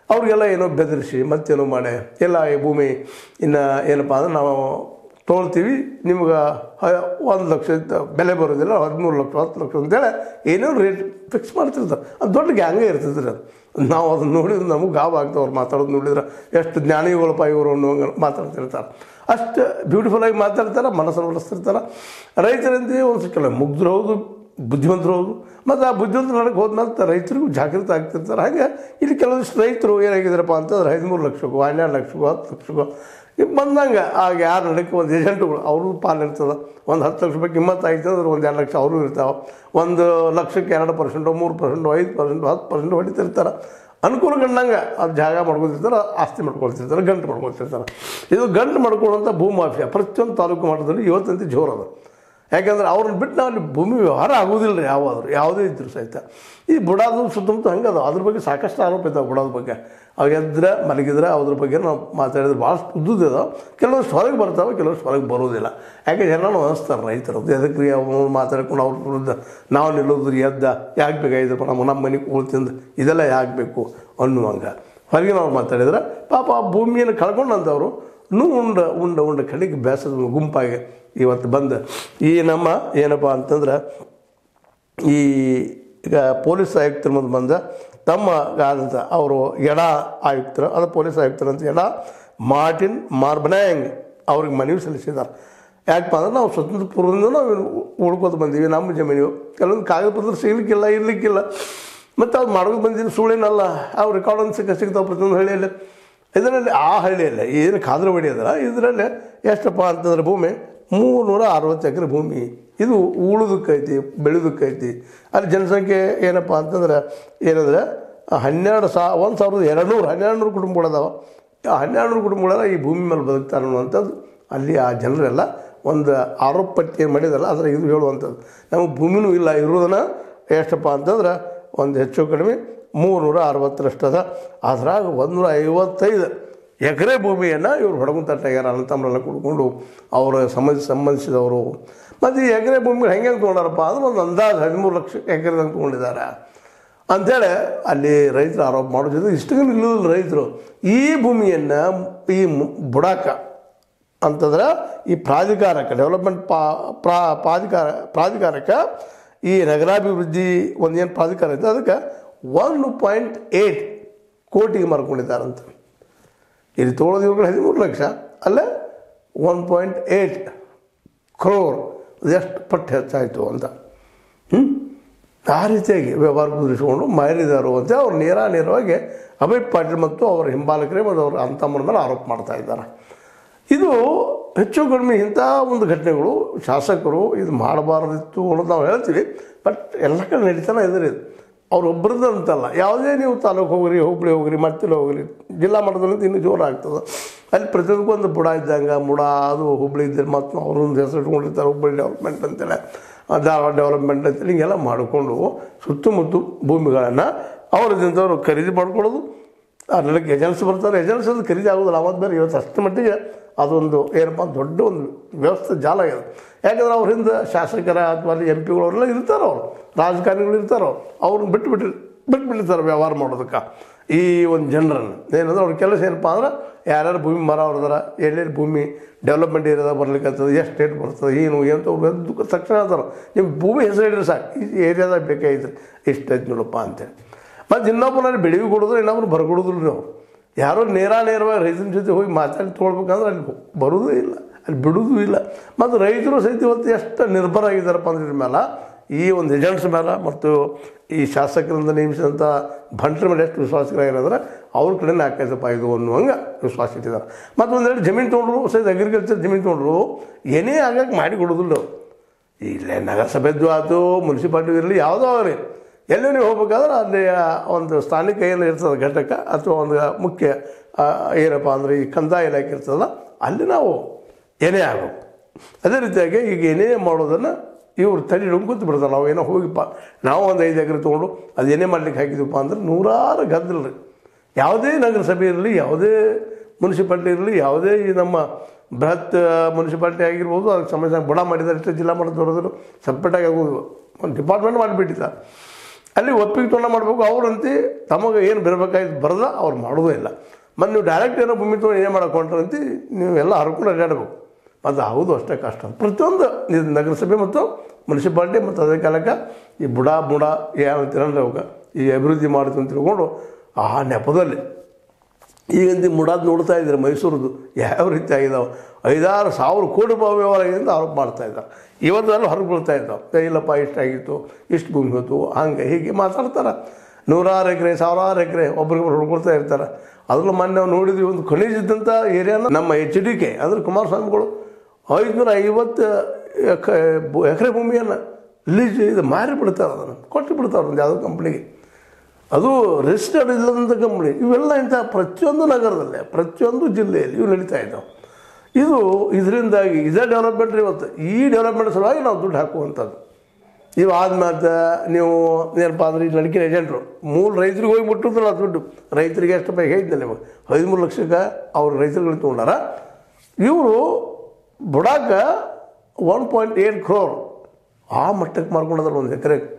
ಅವ್ರಿಗೆಲ್ಲ ಏನೋ ಬೆದರಿಸಿ ಮತ್ತೇನೋ ಮಾಡಿ ಎಲ್ಲ ಈ ಭೂಮಿ ಇನ್ನು ಏನಪ್ಪ ಅಂದ್ರೆ ನಾವು ತೊಗೊಳ್ತೀವಿ ನಿಮ್ಗೆ ಒಂದು ಲಕ್ಷ ಇದ್ದ ಬೆಲೆ ಬರೋದಿಲ್ಲ ಹದಿಮೂರು ಲಕ್ಷ ಹತ್ತು ಲಕ್ಷ ಅಂತೇಳಿ ಏನೋ ರೇಟ್ ಫಿಕ್ಸ್ ಮಾಡ್ತಿರ್ತಾರೆ ಅದು ದೊಡ್ಡ ಗ್ಯಾಂಗೇ ಇರ್ತದೆ ರೀ ಅದು ನಾವು ಅದನ್ನ ನೋಡಿದ್ರೆ ನಮಗೆ ಗಾಬ್ ಆಗ್ತವೆ ಅವ್ರು ಮಾತಾಡೋದು ನೋಡಿದ್ರೆ ಎಷ್ಟು ಜ್ಞಾನಿಗಳಪ್ಪ ಇವರು ಅನ್ನುವಂಗೆ ಮಾತಾಡ್ತಿರ್ತಾರೆ ಅಷ್ಟು ಬ್ಯೂಟಿಫುಲ್ಲಾಗಿ ಮಾತಾಡ್ತಾರೆ ಮನಸ್ಸನ್ನು ಒಲಿಸ್ತಿರ್ತಾರೆ ರೈತರಂತೆ ಒಂದು ಕೆಲವು ಮುಗ್ಧರು ಹೌದು ಬುದ್ಧಿವಂತರು ಹೌದು ಮತ್ತು ಆ ಬುದ್ಧಿವಂತರ ನಡಕ್ಕೆ ಹೋದ್ಮೇಲೆ ರೈತರಿಗೂ ಜಾಗೃತ ಆಗ್ತಿರ್ತಾರೆ ಹಾಗೆ ಇಲ್ಲಿ ಕೆಲವೊಂದಿಷ್ಟು ರೈತರು ಏನಾಗಿದ್ದಾರಪ್ಪ ಅಂತಂದ್ರೆ ಹದಿಮೂರು ಲಕ್ಷಕ್ಕೂ ಹನ್ನೆರಡು ಲಕ್ಷಕ್ಕೂ ಹತ್ತು ಲಕ್ಷಕ್ಕೂ ಈಗ ಬಂದಂಗೆ ಆಗ ಯಾರು ನಡಕ್ಕೆ ಒಂದು ಏಜೆಂಟ್ಗಳು ಅವ್ರಿಗೂ ಪಾಲು ಇರ್ತದೆ ಒಂದು ಹತ್ತು ಲಕ್ಷ ರೂಪಾಯಿ ಕಿಮ್ಮತ್ತು ಆಯ್ತು ಅಂದ್ರೆ ಒಂದು ಎರಡು ಲಕ್ಷ ಅವರು ಇರ್ತಾವೆ ಒಂದು ಲಕ್ಷಕ್ಕೆ ಎರಡು ಪರ್ಸೆಂಟು ಮೂರು ಪರ್ಸೆಂಟು ಐದು ಪರ್ಸೆಂಟು ಹತ್ತು ಪರ್ಸೆಂಟ್ ಹೊಡಿತಿರ್ತಾರೆ ಅನುಕೂಲ ಕಂಡಂಗೆ ಅದು ಜಾಗ ಮಾಡ್ಕೊತಿರ್ತಾರೆ ಆಸ್ತಿ ಮಾಡ್ಕೊಳ್ತಿರ್ತಾರೆ ಗಂಟು ಮಾಡ್ಕೊಳ್ತಿರ್ತಾರೆ ಇದು ಗಂಟು ಮಾಡ್ಕೊಳ್ಳೋಂಥ ಭೂಮಾಫಿಯಾ ಪ್ರತಿಯೊಂದು ತಾಲೂಕು ಮಟ್ಟದಲ್ಲಿ ಇವತ್ತಂತೆ ಜೋರದ ಯಾಕಂದ್ರೆ ಅವ್ರನ್ನ ಬಿಟ್ಟು ನಾವು ಅಲ್ಲಿ ಭೂಮಿ ವ್ಯವಹಾರ ಆಗೋದಿಲ್ಲ ರೀ ಯಾವಾದ್ರು ಯಾವುದೇ ಇದ್ರು ಸಹಿತ ಈ ಬುಡಾದು ಸುತ್ತಮುತ್ತ ಹಂಗೆ ಅದಾವ ಅದ್ರ ಬಗ್ಗೆ ಸಾಕಷ್ಟು ಆರೋಪ ಇದ್ದಾವೆ ಬುಡಾದ ಬಗ್ಗೆ ಅವು ಎದ್ರೆ ಮಲಗಿದ್ರೆ ಅದ್ರ ಬಗ್ಗೆ ನಾವು ಮಾತಾಡಿದ್ರೆ ಭಾಳಷ್ಟು ಉದ್ದುದ ಇದಾವೆ ಕೆಲವಷ್ಟು ಹೊರಗೆ ಬರ್ತಾವೆ ಕೆಲವಷ್ಟು ಹೊರಗೆ ಬರೋದಿಲ್ಲ ಯಾಕೆ ಜನ ಅನಿಸ್ತಾರೆ ರೈತರು ಎದಕ್ಕೆ ರೀ ಅವ್ರು ಮಾತಾಡ್ಕೊಂಡು ಅವ್ರ ವಿರುದ್ಧ ನಾವು ನಿಲ್ಲೋದು ರೀ ಎದ್ದ ಯಾಕೆ ಬೇಕಾಗಿದ್ದಪ್ಪ ನಮ್ಮ ನಮ್ಮ ಮನೆಗೆ ಕೂಳ್ತಿಂದು ಇದೆಲ್ಲ ಯಾಕೆ ಬೇಕು ಅನ್ನುವಂಗೆ ಹೊರಗಿನವ್ರು ಮಾತಾಡಿದ್ರೆ ಪಾಪ ಆ ಭೂಮಿಯನ್ನು ಕಳ್ಕೊಂಡಂಥವ್ರು ನೂ ಉಂಡ ಉಂಡ ಉಂಡ ಕಡೆಗೆ ಬೇಸದ ಗುಂಪಾಗಿ ಇವತ್ತು ಬಂದು ಈ ನಮ್ಮ ಏನಪ್ಪ ಅಂತಂದ್ರೆ ಈ ಈಗ ಪೊಲೀಸ್ ಆಯುಕ್ತರ ಮುಂದೆ ಬಂದ ತಮ್ಮ ಆದಂಥ ಅವರು ಎಡ ಆಯುಕ್ತರು ಅದು ಪೊಲೀಸ್ ಆಯುಕ್ತರು ಅಂತ ಎಡ ಮಾರ್ಟಿನ್ ಮಾರ್ಬನ್ಯಾಂಗ್ ಅವ್ರಿಗೆ ಮನವಿ ಸಲ್ಲಿಸಿದ್ದಾರೆ ಯಾಕಪ್ಪ ಅಂದ್ರೆ ನಾವು ಸ್ವತಂತ್ರ ಪೂರ್ವದಿಂದ ನಾವು ಉಳ್ಕೋತ ಬಂದೀವಿ ನಮ್ಮ ಜಮೀನು ಕೆಲವೊಂದು ಕಾಗದ ಪತ್ರ ಸಿಗ್ಲಿಕ್ಕಿಲ್ಲ ಇರ್ಲಿಕ್ಕಿಲ್ಲ ಮತ್ತು ಅದು ಮಾಡೋದು ಬಂದಿದ್ದು ಸುಳ್ಳೇನಲ್ಲ ಅವ್ರು ರೆಕಾರ್ಡ್ ಒಂದು ಸಿಕ್ಕ ಸಿಗ್ತಾವೆ ಪ್ರತಿಯೊಂದು ಹಳ್ಳಿಯಲ್ಲಿ ಇದರಲ್ಲಿ ಆ ಹಳ್ಳಿಯಲ್ಲಿ ಏನು ಕಾದ್ರವಾಡಿ ಅದಲ್ಲ ಇದರಲ್ಲಿ ಎಷ್ಟಪ್ಪ ಅಂತಂದ್ರೆ ಭೂಮಿ ಮೂರ್ನೂರ ಅರವತ್ತು ಎಕರೆ ಭೂಮಿ ಇದು ಉಳಿದಕ್ಕೈತಿ ಬೆಳೆದಕ್ಕೈತಿ ಅಲ್ಲಿ ಜನಸಂಖ್ಯೆ ಏನಪ್ಪ ಅಂತಂದ್ರೆ ಏನಂದ್ರೆ ಹನ್ನೆರಡು ಸಾ ಒಂದು ಸಾವಿರದ ಎರಡು ನೂರು ಹನ್ನೆರಡು ನೂರು ಕುಟುಂಬಗಳದಾವ ಆ ಹನ್ನೆರಡು ನೂರು ಕುಟುಂಬಗಳೆಲ್ಲ ಈ ಭೂಮಿ ಮೇಲೆ ಬದುಕ್ತಾರೆ ಅನ್ನುವಂಥದ್ದು ಅಲ್ಲಿ ಆ ಜನರೆಲ್ಲ ಒಂದು ಆರೋಪ ಪಟ್ಟಿ ಏನು ಮಾಡಿದಲ್ಲ ಅದರ ಇದು ಹೇಳುವಂಥದ್ದು ನಮಗೆ ಭೂಮಿನೂ ಇಲ್ಲ ಇರೋದನ್ನ ಎಷ್ಟಪ್ಪ ಅಂತಂದ್ರೆ ಒಂದು ಹೆಚ್ಚು ಕಡಿಮೆ ಮೂರುನೂರ ಅರವತ್ತರಷ್ಟದ ಅದ್ರಾಗ ಒಂದೂರ ಐವತ್ತೈದು ಎಕರೆ ಭೂಮಿಯನ್ನು ಇವರು ಹೊಡಗುಂತ ಟೈಗರ್ ಅನಂತಮ್ರೆಲ್ಲ ಕುಡ್ಕೊಂಡು ಅವರ ಸಂಬಂಧ ಸಂಬಂಧಿಸಿದವರು ಮತ್ತು ಈ ಎಕರೆ ಭೂಮಿ ಹೆಂಗೆ ತೊಗೊಂಡಾರಪ್ಪ ಅಂದ್ರೆ ಒಂದು ಅಂದಾಜು ಹದಿಮೂರು ಲಕ್ಷ ಎಕರೆದಂಗೆ ತೊಗೊಂಡಿದ್ದಾರೆ ಅಂಥೇಳಿ ಅಲ್ಲಿ ರೈತರು ಆರೋಪ ಮಾಡೋ ಜೊತೆ ಇಷ್ಟಕ್ಕೆ ನಿಲ್ಲೋದಿಲ್ಲ ರೈತರು ಈ ಭೂಮಿಯನ್ನು ಈ ಮು- ಬುಡಾಕ ಅಂತಂದ್ರೆ ಈ ಪ್ರಾಧಿಕಾರಕ್ಕೆ ಡೆವಲಪ್ಮೆಂಟ್ ಪಾ ಪ್ರಾ ಪ್ರಾಧಿಕಾರ ಪ್ರಾಧಿಕಾರಕ್ಕೆ ಈ ನಗರಾಭಿವೃದ್ಧಿ ಒಂದೇನು ಪ್ರಾಧಿಕಾರ ಇದೆ ಅದಕ್ಕೆ ಒನ್ ಪಾಯಿಂಟ್ ಏಯ್ಟ್ ಕೋಟಿಗೆ ಮಾರ್ಕೊಂಡಿದ್ದಾರಂತ ಇಲ್ಲಿ ತೊಗೊಳೋದು ಇವ್ರುಗಳು ಹದಿಮೂರು ಲಕ್ಷ ಅಲ್ಲೇ ಒನ್ ಪಾಯಿಂಟ್ ಏಯ್ಟ್ ಕ್ರೋರ್ ಎಷ್ಟು ಪಟ್ಟು ಹೆಚ್ಚಾಯಿತು ಅಂತ ಹ್ಞೂ ಆ ರೀತಿಯಾಗಿ ವ್ಯವಹಾರ ಕುದುರಿಸಿಕೊಂಡು ಮಾರಿದರು ಅಂತ ಅವ್ರು ನೇರ ನೇರವಾಗಿ ಅಭಯ್ ಪಾಟೀಲ್ ಮತ್ತು ಅವರ ಹಿಂಬಾಲಕರೇ ಮತ್ತು ಅವರ ಅಂತಮ್ಮನ ಮೇಲೆ ಆರೋಪ ಮಾಡ್ತಾ ಇದ್ದಾರೆ ಇದು ಹೆಚ್ಚು ಕಡಿಮೆ ಇಂಥ ಒಂದು ಘಟನೆಗಳು ಶಾಸಕರು ಇದು ಮಾಡಬಾರ್ದಿತ್ತು ಅನ್ನೋದು ನಾವು ಹೇಳ್ತೀವಿ ಬಟ್ ಎಲ್ಲ ಕಡೆ ನಡೀತಾನೆ ಇದೆ ಇದು ಅವ್ರೊಬ್ಬರದ್ದು ಅಂತಲ್ಲ ಯಾವುದೇ ನೀವು ತಾಲೂಕು ಹೋಗ್ರಿ ಹುಬ್ಳಿ ಹೋಗ್ರಿ ಮತ್ತೆಲ್ಲ ಹೋಗ್ರಿ ಜಿಲ್ಲಾ ಮಟ್ಟದಲ್ಲಿ ಇನ್ನೂ ಜೋರು ಆಗ್ತದೆ ಅಲ್ಲಿ ಪ್ರತಿಯೊಂದಕ್ಕೂ ಒಂದು ಬುಡ ಇದ್ದಂಗೆ ಬುಡ ಅದು ಹುಬ್ಳಿ ಇದ್ದರೆ ಮತ್ತು ಅವ್ರೊಂದು ಹೆಸರು ಇಟ್ಕೊಂಡಿರ್ತಾರೆ ಹುಬ್ಬಳ್ಳಿ ಡೆವಲಪ್ಮೆಂಟ್ ಅಂತೇಳಿ ಆ ಧಾರವಾಡ ಡೆವಲಪ್ಮೆಂಟ್ ಅಂತೇಳಿ ಹಿಂಗೆಲ್ಲ ಮಾಡಿಕೊಂಡು ಸುತ್ತಮುತ್ತ ಭೂಮಿಗಳನ್ನು ಅವರದಿಂದವರು ಖರೀದಿ ಮಾಡ್ಕೊಳ್ಳೋದು ಅದಕ್ಕೆ ಏಜೆನ್ಸಿ ಬರ್ತಾರೆ ಏಜೆನ್ಸಿ ಅದು ಖರೀದಿ ಆಗೋದಿಲ್ಲ ಅವತ್ತು ಬೇರೆ ಇವತ್ತು ಅಷ್ಟು ಮಟ್ಟಿಗೆ ಅದೊಂದು ಏನಪ್ಪ ದೊಡ್ಡ ಒಂದು ವ್ಯವಸ್ಥೆ ಜಾಲ ಆಗಿದೆ ಯಾಕಂದ್ರೆ ಅವ್ರ ಹಿಂದೆ ಶಾಸಕರ ಅಥವಾ ಅಲ್ಲಿ ಎಂ ಪಿಗಳು ಅವರೆಲ್ಲ ಇರ್ತಾರೆ ಅವರು ರಾಜಕಾರಣಿಗಳು ಇರ್ತಾರೆ ಅವ್ರು ಅವ್ರನ್ನ ಬಿಟ್ಟು ಬಿಟ್ಟು ಬಿಟ್ಬಿಟ್ಟಿರ್ತಾರೆ ವ್ಯವಹಾರ ಮಾಡೋದಕ್ಕೆ ಈ ಒಂದು ಜನರನ್ನು ಏನಂದ್ರೆ ಅವ್ರ ಕೆಲಸ ಏನಪ್ಪ ಅಂದ್ರೆ ಯಾರ್ಯಾರು ಭೂಮಿ ಮರ ಹೊಡೆದಾರ ಎಲ್ಲೆಲ್ಲಿ ಭೂಮಿ ಡೆವಲಪ್ಮೆಂಟ್ ಏರಿಯಾದಾಗ ಬರ್ಲಿಕ್ಕೆ ಎಷ್ಟು ರೇಟ್ ಬರ್ತದೆ ಏನು ಏನು ಅಂತ ಅವ್ರು ಎದ್ದು ತಕ್ಷಣ ಹೇಳ್ತಾರೆ ನಿಮ್ಮ ಭೂಮಿ ಹೆಸರು ಹೇಳಿದ್ರೆ ಸಾಕು ಈ ಏರಿಯಾದಾಗ ಬೇಕಾಗಿತ್ತು ಇಷ್ಟು ಐತೆ ನೋಡಪ್ಪ ಅಂತೇಳಿ ಮತ್ತು ಇನ್ನೊಬ್ಬನಲ್ಲಿ ಬೆಳವಿ ಕೊಡೋದು ಇನ್ನೊಬ್ಬರು ಬರ್ಕೊಡೋದಿಲ್ಲ ರೀ ಅವ್ರು ಯಾರೋ ನೇರ ನೇರವಾಗಿ ರೈತನ ಜೊತೆ ಹೋಗಿ ಮಾತಾಡಿ ತೊಗೊಳ್ಬೇಕಂದ್ರೆ ಅಲ್ಲಿ ಬರೋದೇ ಇಲ್ಲ ಅಲ್ಲಿ ಬಿಡೋದು ಇಲ್ಲ ಮತ್ತು ರೈತರು ಸಹಿತ ಇವತ್ತು ಎಷ್ಟು ನಿರ್ಭರ ಆಗಿದ್ದಾರಪ್ಪ ಅಂದ್ರೆ ಇದ್ರ ಮೇಲೆ ಈ ಒಂದು ಏಜೆಂಟ್ಸ್ ಮೇಲೆ ಮತ್ತು ಈ ಶಾಸಕರಿಂದ ನೇಮಿಸಿದಂಥ ಭಂಟ್ರ ಮೇಲೆ ಎಷ್ಟು ವಿಶ್ವಾಸಗಳಾಗಿರೋದ್ರೆ ಅವ್ರ ಕಡೆನೇ ಹಾಕೈತಪ್ಪ ಇದು ಅನ್ನುವಂಗೆ ವಿಶ್ವಾಸ ಇಟ್ಟಿದ್ದಾರೆ ಮತ್ತು ಒಂದೆರಡು ಜಮೀನು ತೊಗೊಂಡ್ರು ಸಹಿತ ಅಗ್ರಿಕಲ್ಚರ್ ಜಮೀನು ತೊಗೊಂಡ್ರು ಏನೇ ಆಗಕ್ಕೆ ಮಾಡಿ ಕೊಡೋದಿಲ್ಲ ಅವ್ರು ಇಲ್ಲೇ ನಗರಸಭೆದ್ದು ಆಯ್ತು ಮುನ್ಸಿಪಾಲ್ಟಿ ಇರಲಿ ಯಾವುದೋ ಆಗಲಿ ಎಲ್ಲೇ ನೀವು ಹೋಗ್ಬೇಕಾದ್ರೆ ಅಲ್ಲಿ ಒಂದು ಸ್ಥಾನಿಕ ಏನು ಇರ್ತದೆ ಘಟಕ ಅಥವಾ ಒಂದು ಮುಖ್ಯ ಆ, ಏನಪ್ಪ ಅಂದರೆ ಈ ಕಂದಾಯ ಇಲಾಖೆ ಇರ್ತದಲ್ಲ ಅಲ್ಲಿ ನಾವು ಏನೇ ಆಗಬೇಕು ಅದೇ ರೀತಿಯಾಗಿ ಈಗ ಏನೇ ಮಾಡೋದನ್ನು ಇವರು ತಲೆ ಹಿಡ್ಕೊಂಡು ಕೂತು ಬಿಡ್ತಾರೆ ನಾವು ಏನೋ ಹೋಗಿಪ್ಪ ನಾವು ಒಂದು ಐದು ಎಕರೆ ತೊಗೊಂಡು ಅದು ಏನೇ ಮಾಡ್ಲಿಕ್ಕೆ ಹಾಕಿದ್ವಪ್ಪ ಅಂದ್ರೆ ನೂರಾರು ಗದ್ದಲ ರೀ ಯಾವುದೇ ನಗರಸಭೆ ಇರಲಿ ಯಾವುದೇ ಮುನ್ಸಿಪಾಲ್ಟಿ ಇರಲಿ ಯಾವುದೇ ಈ ನಮ್ಮ ಬೃಹತ್ ಮುನ್ಸಿಪಾಲ್ಟಿ ಆಗಿರ್ಬೋದು ಅದಕ್ಕೆ ಸಮಸ್ಯೆ ಬುಡ ಮಾಡಿದ್ದಾರೆ ಇಷ್ಟು ಜಿಲ್ಲಾ ಮಟ್ಟದ ಬರೋದ್ರು ಸಪ್ರೇಟಾಗಿ ಆಗೋದು ಒಂದು ಡಿಪಾರ್ಟ್ಮೆಂಟ್ ಮಾಡಿಬಿಟ್ಟಿದ್ದಾರೆ ಅಲ್ಲಿ ಒಪ್ಪಿಗೆ ತೊಗೊಂಡು ಮಾಡಬೇಕು ಅವ್ರಂತೆ ತಮಗೆ ಏನು ಬರಬೇಕಾಯ್ತು ಬರದ ಅವ್ರು ಮಾಡೋದೇ ಇಲ್ಲ ಮತ್ತು ನೀವು ಡೈರೆಕ್ಟ್ ಏನೋ ಭೂಮಿ ತೊಗೊಂಡು ಏನು ಮಾಡಕೊಂಡ್ರಂತೆ ನೀವೆಲ್ಲ ಹರ್ಕೊಂಡು ಅಡ್ಡಾಡ್ಬೇಕು ಅದು ಹೌದು ಅಷ್ಟೇ ಕಷ್ಟ ಪ್ರತಿಯೊಂದು ಇದು ನಗರಸಭೆ ಮತ್ತು ಮುನ್ಸಿಪಾಲ್ಟಿ ಮತ್ತು ಅದೇ ಕಾಲಕ್ಕೆ ಈ ಬುಡ ಬುಡ ಯಾವ ತಿನ್ನಲ್ಲ ಅವಾಗ ಈ ಅಭಿವೃದ್ಧಿ ಮಾಡುತ್ತೆ ಅಂತ ತಿಳ್ಕೊಂಡು ಆ ನೆಪದಲ್ಲಿ ಈಗಂತ ಮುಡಾದ್ ನೋಡ್ತಾ ಇದ್ದಾರೆ ಮೈಸೂರದು ಯಾವ ರೀತಿ ಆಗಿದಾವೆ ಐದಾರು ಸಾವಿರ ಕೋಟಿ ರೂಪಾಯಿ ವ್ಯವಹಾರ ಆಗಿದೆ ಅಂತ ಆರೋಪ ಮಾಡ್ತಾ ಇದ್ದಾರೆ ಇವತ್ತೆಲ್ಲ ಹೊರಗೆ ಬೀಳ್ತಾ ಇದ್ದಾವೆ ಇಲ್ಲಪ್ಪ ಇಷ್ಟಾಗಿತ್ತು ಇಷ್ಟು ಭೂಮಿ ಹೋಯ್ತು ಹಂಗೆ ಹೀಗೆ ಮಾತಾಡ್ತಾರೆ ನೂರಾರು ಎಕರೆ ಸಾವಿರಾರು ಎಕರೆ ಒಬ್ರಿಗೊಬ್ರು ಹೊಡ್ಕೊಳ್ತಾ ಇರ್ತಾರೆ ಅದ್ರಲ್ಲಿ ಮೊನ್ನೆ ನಾವು ನೋಡಿದ್ವಿ ಒಂದು ಖನಿಜ ಇದ್ದಂಥ ಏರಿಯಾನ ನಮ್ಮ ಎಚ್ ಡಿ ಕೆ ಅಂದ್ರೆ ಕುಮಾರಸ್ವಾಮಿಗಳು ಐದುನೂರ ಐವತ್ತು ಎಕರೆ ಭೂಮಿಯನ್ನು ಲೀಜ್ ಇದು ಮಾರಿ ಬಿಡ್ತಾರೆ ಅದನ್ನು ಕೊಟ್ಟು ಬಿಡ್ತಾರೆ ಒಂದು ಯಾವುದೋ ಕಂಪ್ನಿಗೆ ಅದು ರಿಜಿಸ್ಟರ್ಡ್ ಇಲ್ಲದಂಥ ಕಂಪ್ನಿ ಇವೆಲ್ಲ ಇಂಥ ಪ್ರತಿಯೊಂದು ನಗರದಲ್ಲೇ ಪ್ರತಿಯೊಂದು ಜಿಲ್ಲೆಯಲ್ಲಿ ಇವು ನಡೀತಾ ಇದ್ದಾವೆ ಇದು ಇದರಿಂದಾಗಿ ಇದೇ ಡೆವಲಪ್ಮೆಂಟ್ ಇವತ್ತು ಈ ಡೆವಲಪ್ಮೆಂಟ್ ಸಲುವಾಗಿ ನಾವು ದುಡ್ಡು ಹಾಕುವಂಥದ್ದು ಇವು ಆದ್ಮೇಲೆ ನೀವು ಏನಪ್ಪ ಅಂದ್ರೆ ಈ ನಡಿಕೆ ಏಜೆಂಟ್ರು ಮೂಲ ರೈತರಿಗೆ ಹೋಗಿ ಮುಟ್ಟಿದ್ರಲ್ಲ ದುಡ್ಡು ರೈತರಿಗೆ ಎಷ್ಟು ರೂಪಾಯಿ ಹೇಳಿದ್ದೆ ನಿಮಗೆ ಹದಿಮೂರು ಲಕ್ಷಕ್ಕೆ ಅವ್ರು ರೈತರುಗಳು ತೊಗೊಂಡಾರ ಇವರು ಬುಡಾಕ ಒನ್ ಪಾಯಿಂಟ್ ಏಟ್ ಕ್ರೋರ್ ಆ ಮಟ್ಟಕ್ಕೆ ಮಾರ್ಕೊಂಡದ್ರ ಒಂದು ಎಕರೆಗೆ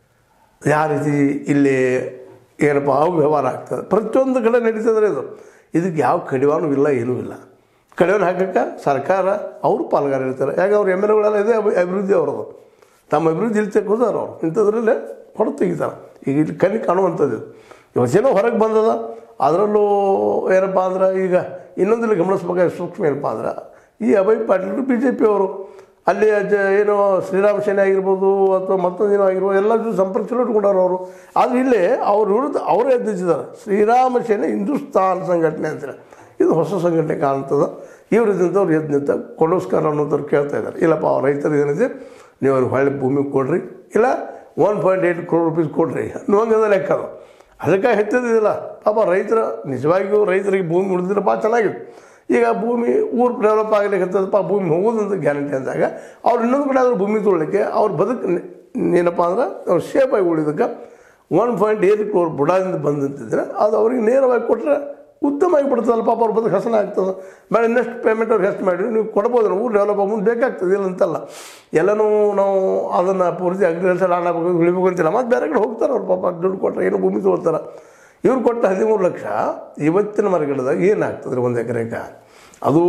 ಯಾವ ರೀತಿ ಇಲ್ಲಿ ಏನಪ್ಪ ಅವು ವ್ಯವಹಾರ ಆಗ್ತದೆ ಪ್ರತಿಯೊಂದು ಕಡೆ ನಡೀತದ್ರೆ ಇದು ಇದಕ್ಕೆ ಯಾವ ಕಡಿವಾಣೂ ಇಲ್ಲ ಏನೂ ಇಲ್ಲ ಕಡಿವಾಣ ಹಾಕಕ್ಕೆ ಸರ್ಕಾರ ಅವರು ಪಾಲ್ಗಾರ ಇರ್ತಾರೆ ಯಾಕೆ ಅವ್ರ ಎಮ್ ಎಲ್ ಎಗಳೆಲ್ಲ ಇದೆ ಅಭಿ- ಅಭಿವೃದ್ಧಿ ಅವರದು ತಮ್ಮ ಅಭಿವೃದ್ಧಿ ಇಲ್ಲಿ ತೆಗೋದಾರ ಅವ್ರು ಇಂಥದ್ರಲ್ಲೇ ಹೊರತು ತೆಗಿತಾರೆ ಈಗ ಇಲ್ಲಿ ಕಣ್ಣಿ ಕಾಣುವಂಥದ್ದು ಇದು ಯೋಚನೆ ಹೊರಗೆ ಬಂದದ ಅದರಲ್ಲೂ ಏನಪ್ಪ ಅಂದ್ರೆ ಈಗ ಇನ್ನೊಂದಿಲ್ಲಿ ಗಮನಿಸ್ಬೇಕಾದ ಸೂಕ್ಷ್ಮ ಏನಪ್ಪ ಅಂದ್ರೆ ಈ Abhay Patil B J P ಅವರು ಅಲ್ಲಿ ಅಜ್ಜ ಏನೋ ಶ್ರೀರಾಮ ಸೇನೆ ಆಗಿರ್ಬೋದು ಅಥವಾ ಮತ್ತೊಂದೇನೋ ಆಗಿರ್ಬೋದು ಎಲ್ಲ ಜೊತೆ ಸಂಪರ್ಕ ಚಲೋ ಇಟ್ಕೊಂಡವ್ರು ಅವರು ಆದರೆ ಇಲ್ಲಿ ಅವ್ರ ವಿರುದ್ಧ ಅವರೇ ಎದ್ದಿದ್ದಾರೆ ಶ್ರೀರಾಮ ಸೇನೆ ಹಿಂದೂಸ್ತಾನ್ ಸಂಘಟನೆ ಅಂತೇಳಿ ಇದು ಹೊಸ ಸಂಘಟನೆ ಕಾಣ್ತದೆ ಇವ್ರ ಇದ್ದಂಥವ್ರು ಎದ್ದು ನಿಂತ ಕೊಡೋಸ್ಕರ ಅನ್ನೋದವ್ರು ಕೇಳ್ತಾ ಇದ್ದಾರೆ ಇಲ್ಲಪ್ಪ ಅವ್ರ ರೈತರು ಏನಿದೆ ನೀವು ಅವ್ರಿಗೆ ಹೊಳ್ಳಿ ಭೂಮಿ ಕೊಡ್ರಿ ಇಲ್ಲ one point eight crore rupees ಕೊಡ್ರಿ ಅನ್ನುವಂಗದ ಲೆಕ್ಕ ಅದು ಅದಕ್ಕೆ ಹೆಚ್ಚದಿಲ್ಲ ಪಾಪ ರೈತರ ನಿಜವಾಗಿಯೂ ರೈತರಿಗೆ ಭೂಮಿ ಉಳಿದಿದ್ರೆ ಭಾಳ ಚೆನ್ನಾಗಿತ್ತು ಈಗ ಭೂಮಿ ಊರು ಡೆವಲಪ್ ಆಗಲಿಕ್ಕೆ ಭೂಮಿ ಹೋಗೋದಂತ ಗ್ಯಾರಂಟಿ ಅಂದಾಗ ಅವ್ರು ಇನ್ನೊಂದು ಕಡೆ ಆದರೂ ಭೂಮಿ ತೊಗೊಳ್ಳಿಕ್ಕೆ ಅವ್ರ ಬದುಕು ನೆ- ಏನಪ್ಪ ಅಂದ್ರೆ ಅವ್ರು ಶೇಪ್ ಆಗಿ ಉಳಿದಕ್ಕೆ ಒನ್ ಪಾಯಿಂಟ್ ಏಟ್ ಕ್ರೋರ್ ಬುಡದಿಂದ ಬಂದಂತಿದ್ರೆ ಅದು ಅವ್ರಿಗೆ ನೇರವಾಗಿ ಕೊಟ್ಟರೆ ಉತ್ತಮ ಆಗಿಬಿಡ್ತದಲ್ಲ ಪಾಪ ಅವ್ರ ಬದುಕು ಹಸನ ಆಗ್ತದೆ ಬೇಡ ಇನ್ನಷ್ಟು ಪೇಮೆಂಟ್ ಅವ್ರಿಗೆ ಎಷ್ಟು ಮಾಡಿ ನೀವು ಕೊಡ್ಬೋದು ನಾವು ಊರು ಡೆವಲಪ್ ಮುಂದೆ ಬೇಕಾಗ್ತದೆ ಇಲ್ಲ ಅಂತಲ್ಲ ಎಲ್ಲನೂ ನಾವು ಅದನ್ನು ಪೂರ್ತಿ ಅಗ್ರಿಕಲ್ಚರ್ ಆಡಬೇಕು ಇಳಿಬೇಕು ಅಂತಿಲ್ಲ ಮತ್ತು ಬೇರೆ ಕಡೆ ಹೋಗ್ತಾರೆ ಅವ್ರು ಪಾಪ ದುಡ್ಡು ಕೊಟ್ಟರೆ ಏನೋ ಭೂಮಿ ತೊಗೊಳ್ತಾರೆ ಇವ್ರು ಕೊಟ್ಟ ಹದಿಮೂರು ಲಕ್ಷ ಇವತ್ತಿನ ಮರಗಿಡದಾಗ ಏನಾಗ್ತದೆ ಒಂದು ಎಕರೆಗೆ ಅದು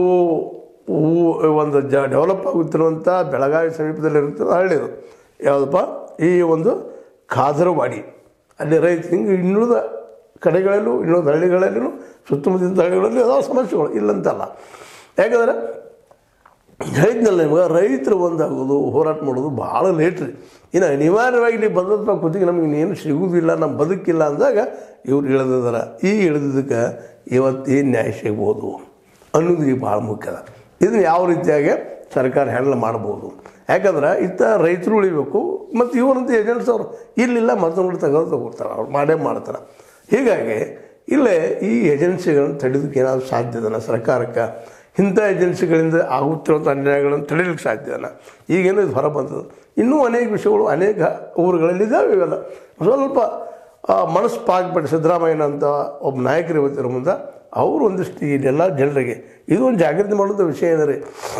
ಊ- ಒಂದು ಜ ಡೆವಲಪ್ ಆಗುತ್ತಿರುವಂಥ ಬೆಳಗಾವಿ ಸಮೀಪದಲ್ಲಿ ಇರುತ್ತದೆ ಹಳ್ಳಿದು ಯಾವುದಪ್ಪ ಈ ಒಂದು ಕಾದರವಾಡಿ ಅಲ್ಲಿ ರೈತ ಹಿಂಗೆ ಇನ್ನುಳಿದ ಕಡೆಗಳಲ್ಲೂ ಇನ್ನುಳಿದ ಹಳ್ಳಿಗಳಲ್ಲೂ ಸುತ್ತಮುತ್ತಲಿನ ಹಳ್ಳಿಗಳಲ್ಲಿ ಅದಾವ ಸಮಸ್ಯೆಗಳು ಇಲ್ಲಂತಲ್ಲ ಯಾಕಂದರೆ ಹೇಳಿದ್ನಲ್ಲ ನಿಮ್ಗೆ ರೈತರು ಒಂದಾಗೋದು ಹೋರಾಟ ಮಾಡೋದು ಭಾಳ ಲೇಟ್ ರೀ ಇನ್ನು ಅನಿವಾರ್ಯವಾಗಿ ಇಲ್ಲಿ ಬಂದದ ಕೂತಿಗೆ ನಮಗೆ ಇನ್ನೇನು ಸಿಗುವುದಿಲ್ಲ ನಮ್ಮ ಬದುಕಿಲ್ಲ ಅಂದಾಗ ಇವ್ರು ಇಳಿದಿದ್ದಾರೆ ಈ ಇಳಿದಿದ್ದಕ್ಕೆ ಇವತ್ತು ಏನು ನ್ಯಾಯ ಸಿಗ್ಬೋದು ಅನ್ನೋದು ಈಗ ಭಾಳ ಮುಖ್ಯ ಅದ ಇದನ್ನು ಯಾವ ರೀತಿಯಾಗಿ ಸರ್ಕಾರ ಹ್ಯಾಂಡಲ್ ಮಾಡ್ಬೋದು ಯಾಕಂದ್ರೆ ಇತ್ತ ರೈತರು ಉಳಿಬೇಕು ಮತ್ತು ಇವರಂತ ಏಜೆಂಟ್ಸ್ ಅವರು ಇಲ್ಲಿಲ್ಲ ಮತ್ತೊಂದು ತೆಗೆದು ತಗೊಳ್ತಾರೆ ಅವ್ರು ಮಾಡೇ ಮಾಡ್ತಾರೆ ಹೀಗಾಗಿ ಇಲ್ಲೇ ಈ ಏಜೆನ್ಸಿಗಳನ್ನು ತಡೆಯೋದಕ್ಕೆ ಏನಾದರೂ ಸಾಧ್ಯದನ ಸರ್ಕಾರಕ್ಕೆ ಇಂಥ ಏಜೆನ್ಸಿಗಳಿಂದ ಆಗುತ್ತಿರುವಂಥ ಅನ್ಯಾಯಗಳನ್ನು ತಡೀಲಿಕ್ಕೆ ಸಾಧ್ಯನ ಈಗೇನು ಇದು ಹೊರ ಬಂದದ್ದು ಇನ್ನೂ ಅನೇಕ ವಿಷಯಗಳು ಅನೇಕ ಊರುಗಳಲ್ಲಿ ಇದ್ದಾವೆ ಇವೆಲ್ಲ ಸ್ವಲ್ಪ ಆ, ಮನಸ್ಸು ಪಾಕ್ಬಿಟ್ಟು ಸಿದ್ದರಾಮಯ್ಯನ ಅಂತ ಒಬ್ಬ ನಾಯಕರು ಇವತ್ತಿರೋ ಮುಂದೆ ಅವರು ಒಂದಿಷ್ಟು ಇದೆಲ್ಲ ಜನರಿಗೆ ಇದು ಒಂದು ಜಾಗೃತಿ ಮಾಡೋಂಥ ವಿಷಯ ಏನಾರೆ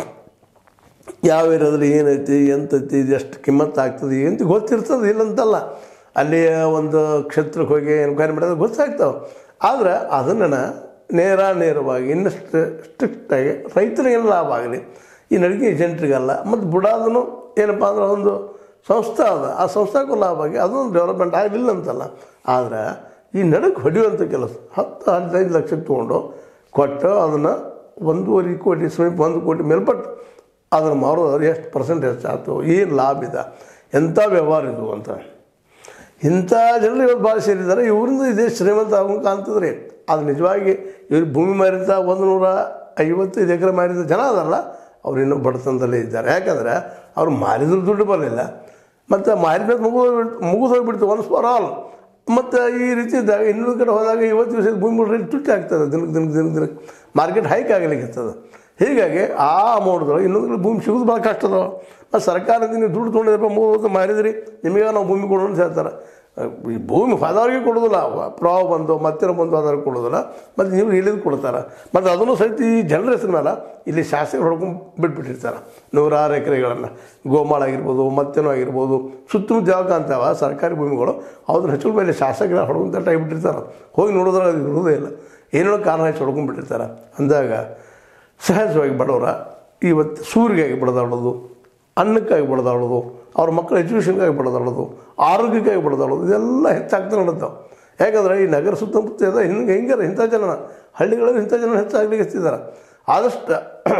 ಯಾವ ಏರಿಯಾದಲ್ಲಿ ಏನೈತಿ ಎಂತೈತಿ ಇದು ಎಷ್ಟು ಕಿಮ್ಮತ್ತು ಆಗ್ತದೆ ಅಂತ ಗೊತ್ತಿರ್ತದೆ ಇಲ್ಲಂತಲ್ಲ ಅಲ್ಲಿಯ ಒಂದು ಕ್ಷೇತ್ರಕ್ಕೆ ಹೋಗಿ ಎನ್ಕ್ವೈರಿ ಮಾಡಿದ್ರೆ ಗೊತ್ತಾಗ್ತಾವೆ ಆದರೆ ಅದನ್ನು ನೇರ ನೇರವಾಗಿ ಇನ್ನಷ್ಟು ಸ್ಟ್ರಿಕ್ಟಾಗಿ ರೈತರಿಗೇನು ಲಾಭ ಆಗಲಿ ಈ ನಡಿಗೆ ಏಜೆಂಟ್ರಿಗಲ್ಲ ಮತ್ತು ಬುಡಾದನು ಏನಪ್ಪ ಅಂದ್ರೆ ಒಂದು ಸಂಸ್ಥೆ ಅದ ಆ ಸಂಸ್ಥೆಗೂ ಲಾಭ ಆಗಿ ಅದೊಂದು ಡೆವಲಪ್ಮೆಂಟ್ ಆಗಲಿಲ್ಲ ಅಂತಲ್ಲ ಆದರೆ ಈ ನಡಕ್ಕೆ ಹೊಡೆಯುವಂಥ ಕೆಲಸ ಹತ್ತು ಹದಿನೈದು ಲಕ್ಷಕ್ಕೆ ತೊಗೊಂಡು ಕೊಟ್ಟು ಅದನ್ನು ಒಂದೂವರೆ ಕೋಟಿ ಸಮೀಪ ಒಂದು ಕೋಟಿ ಮೇಲ್ಪಟ್ಟು ಅದನ್ನು ಮಾರೋದಾದ್ರೆ ಎಷ್ಟು ಪರ್ಸೆಂಟ್ ಹೆಚ್ಚಾಯ್ತು ಏನು ಲಾಭ ಇದೆ ಎಂಥ ವ್ಯವಹಾರ ಇದು ಅಂತ ಇಂಥ ಜನರು ಇವತ್ತು ಭಾಳ ಸೇರಿದ್ದಾರೆ ಇವರಿಂದ ಇದೇ ಶ್ರೀಮಂತ ಆಗೋಂಗೆ ಕಾಣ್ತದ್ರಿ ಅದು ನಿಜವಾಗಿ ಇವ್ರು ಭೂಮಿ ಮಾರಿದ ಒಂದು ನೂರ ಐವತ್ತೈದು ಎಕರೆ ಮಾರಿದ ಜನ ಅದಲ್ಲ ಅವ್ರು ಇನ್ನೂ ಬಡತನದಲ್ಲೇ ಇದ್ದಾರೆ ಯಾಕಂದರೆ ಅವ್ರು ಮಾರಿದ್ರು ದುಡ್ಡು ಬರಲಿಲ್ಲ ಮತ್ತು ಮಾರಿದ ಮುಗಿದು ಮುಗಿದು ಹೋಗ್ಬಿಡ್ತು ಒನ್ಸ್ ಫಾರ್ ಆಲ್ ಮತ್ತು ಈ ರೀತಿ ಇದ್ದಾಗ ಇನ್ನೊಂದು ಕಡೆ ಹೋದಾಗ ಇವತ್ತು ದಿವಸ ಭೂಮಿ ರೇಟ್ ತುಟ್ಟಿ ಆಗ್ತದೆ ದಿನಕ್ಕೆ ದಿನಕ್ಕೆ ದಿನಕ್ಕೆ ದಿನಕ್ಕೆ ಮಾರ್ಕೆಟ್ ಹೈಕ್ ಆಗಲಿಕ್ಕೆ ಹೀಗಾಗಿ ಆ ಅಮೌಂಟ್ದೊಳಗೆ ಇನ್ನೊಂದು ಕಡೆ ಭೂಮಿ ಸಿಗೋದು ಭಾಳ ಕಷ್ಟ ಅದಾವ ಮತ್ತು ಸರ್ಕಾರದಿಂದ ನೀವು ದುಡ್ಡು ತೊಗೊಂಡಿದ್ರಪ್ಪ ಮೂರು ವರ್ಷ ಮಾರಿದ್ರಿ ನಿಮಗೆ ನಾವು ಭೂಮಿ ಕೊಡೋಣ ಅಂತ ಹೇಳ್ತಾರೆ ಈ ಭೂಮಿ ಹೋದವ್ರಿಗೆ ಕೊಡೋದಿಲ್ಲ ಪ್ರವಾಹ ಬಂದು ಮತ್ತೇನೋ ಬಂದು ಹೋದವ್ರಿಗೆ ಕೊಡೋದಿಲ್ಲ ಮತ್ತು ನೀವು ಇಳಿದು ಕೊಡ್ತಾರೆ ಮತ್ತು ಅದನ್ನು ಸಹಿತ ಈ ಜನರ ಹೆಸರು ಮೇಲೆ ಇಲ್ಲಿ ಶಾಸಕರು ಹೊಡ್ಕೊಂಡು ಬಿಟ್ಬಿಟ್ಟಿರ್ತಾರೆ ನೂರಾರು ಎಕರೆಗಳನ್ನು ಗೋಮಾಳ ಆಗಿರ್ಬೋದು ಮತ್ತೇನೋ ಆಗಿರ್ಬೋದು ಸುತ್ತಮುತ್ತ ಜಾಗ ಅಂತಾವ ಸರ್ಕಾರಿ ಭೂಮಿಗಳು ಅವ್ರನ್ನ ಹೆಚ್ಚು ಮೇಲೆ ಶಾಸಕರ ಹೊಡ್ಕೊಂತ ಬಿಟ್ಟಿರ್ತಾರೆ ಹೋಗಿ ನೋಡಿದ್ರೆ ಅದು ಇರೋದೇ ಇಲ್ಲ ಏನೋ ಕಾರಣ ಹೆಚ್ಚು ಹೊಡ್ಕೊಂಡ್ಬಿಟ್ಟಿರ್ತಾರೆ ಅಂದಾಗ ಸಹಜವಾಗಿ ಬಡವರ ಇವತ್ತು ಸೂರಿಗಾಗಿ ಬಡದಾಡೋದು ಅನ್ನಕ್ಕಾಗಿ ಬಡದಾಡೋದು ಅವ್ರ ಮಕ್ಕಳ ಎಜುಕೇಷನ್ಗಾಗಿ ಬಡದಾಡೋದು ಆರೋಗ್ಯಕ್ಕಾಗಿ ಬಡದಾಡೋದು ಇದೆಲ್ಲ ಹೆಚ್ಚಾಗ್ತಾ ನಡುತ್ತಾವೆ ಯಾಕಂದ್ರೆ ಈ ನಗರ ಸುತ್ತಮುತ್ತ ಇದೆ ಹಿಂಗೆ ಹೆಂಗಾರ ಇಂಥ ಜನ ಹಳ್ಳಿಗಳಲ್ಲಿ ಇಂಥ ಜನ ಹೆಚ್ಚಾಗ್ಲಿಕ್ಕೆ ಹಚ್ಚಿದ್ದಾರೆ ಆದಷ್ಟು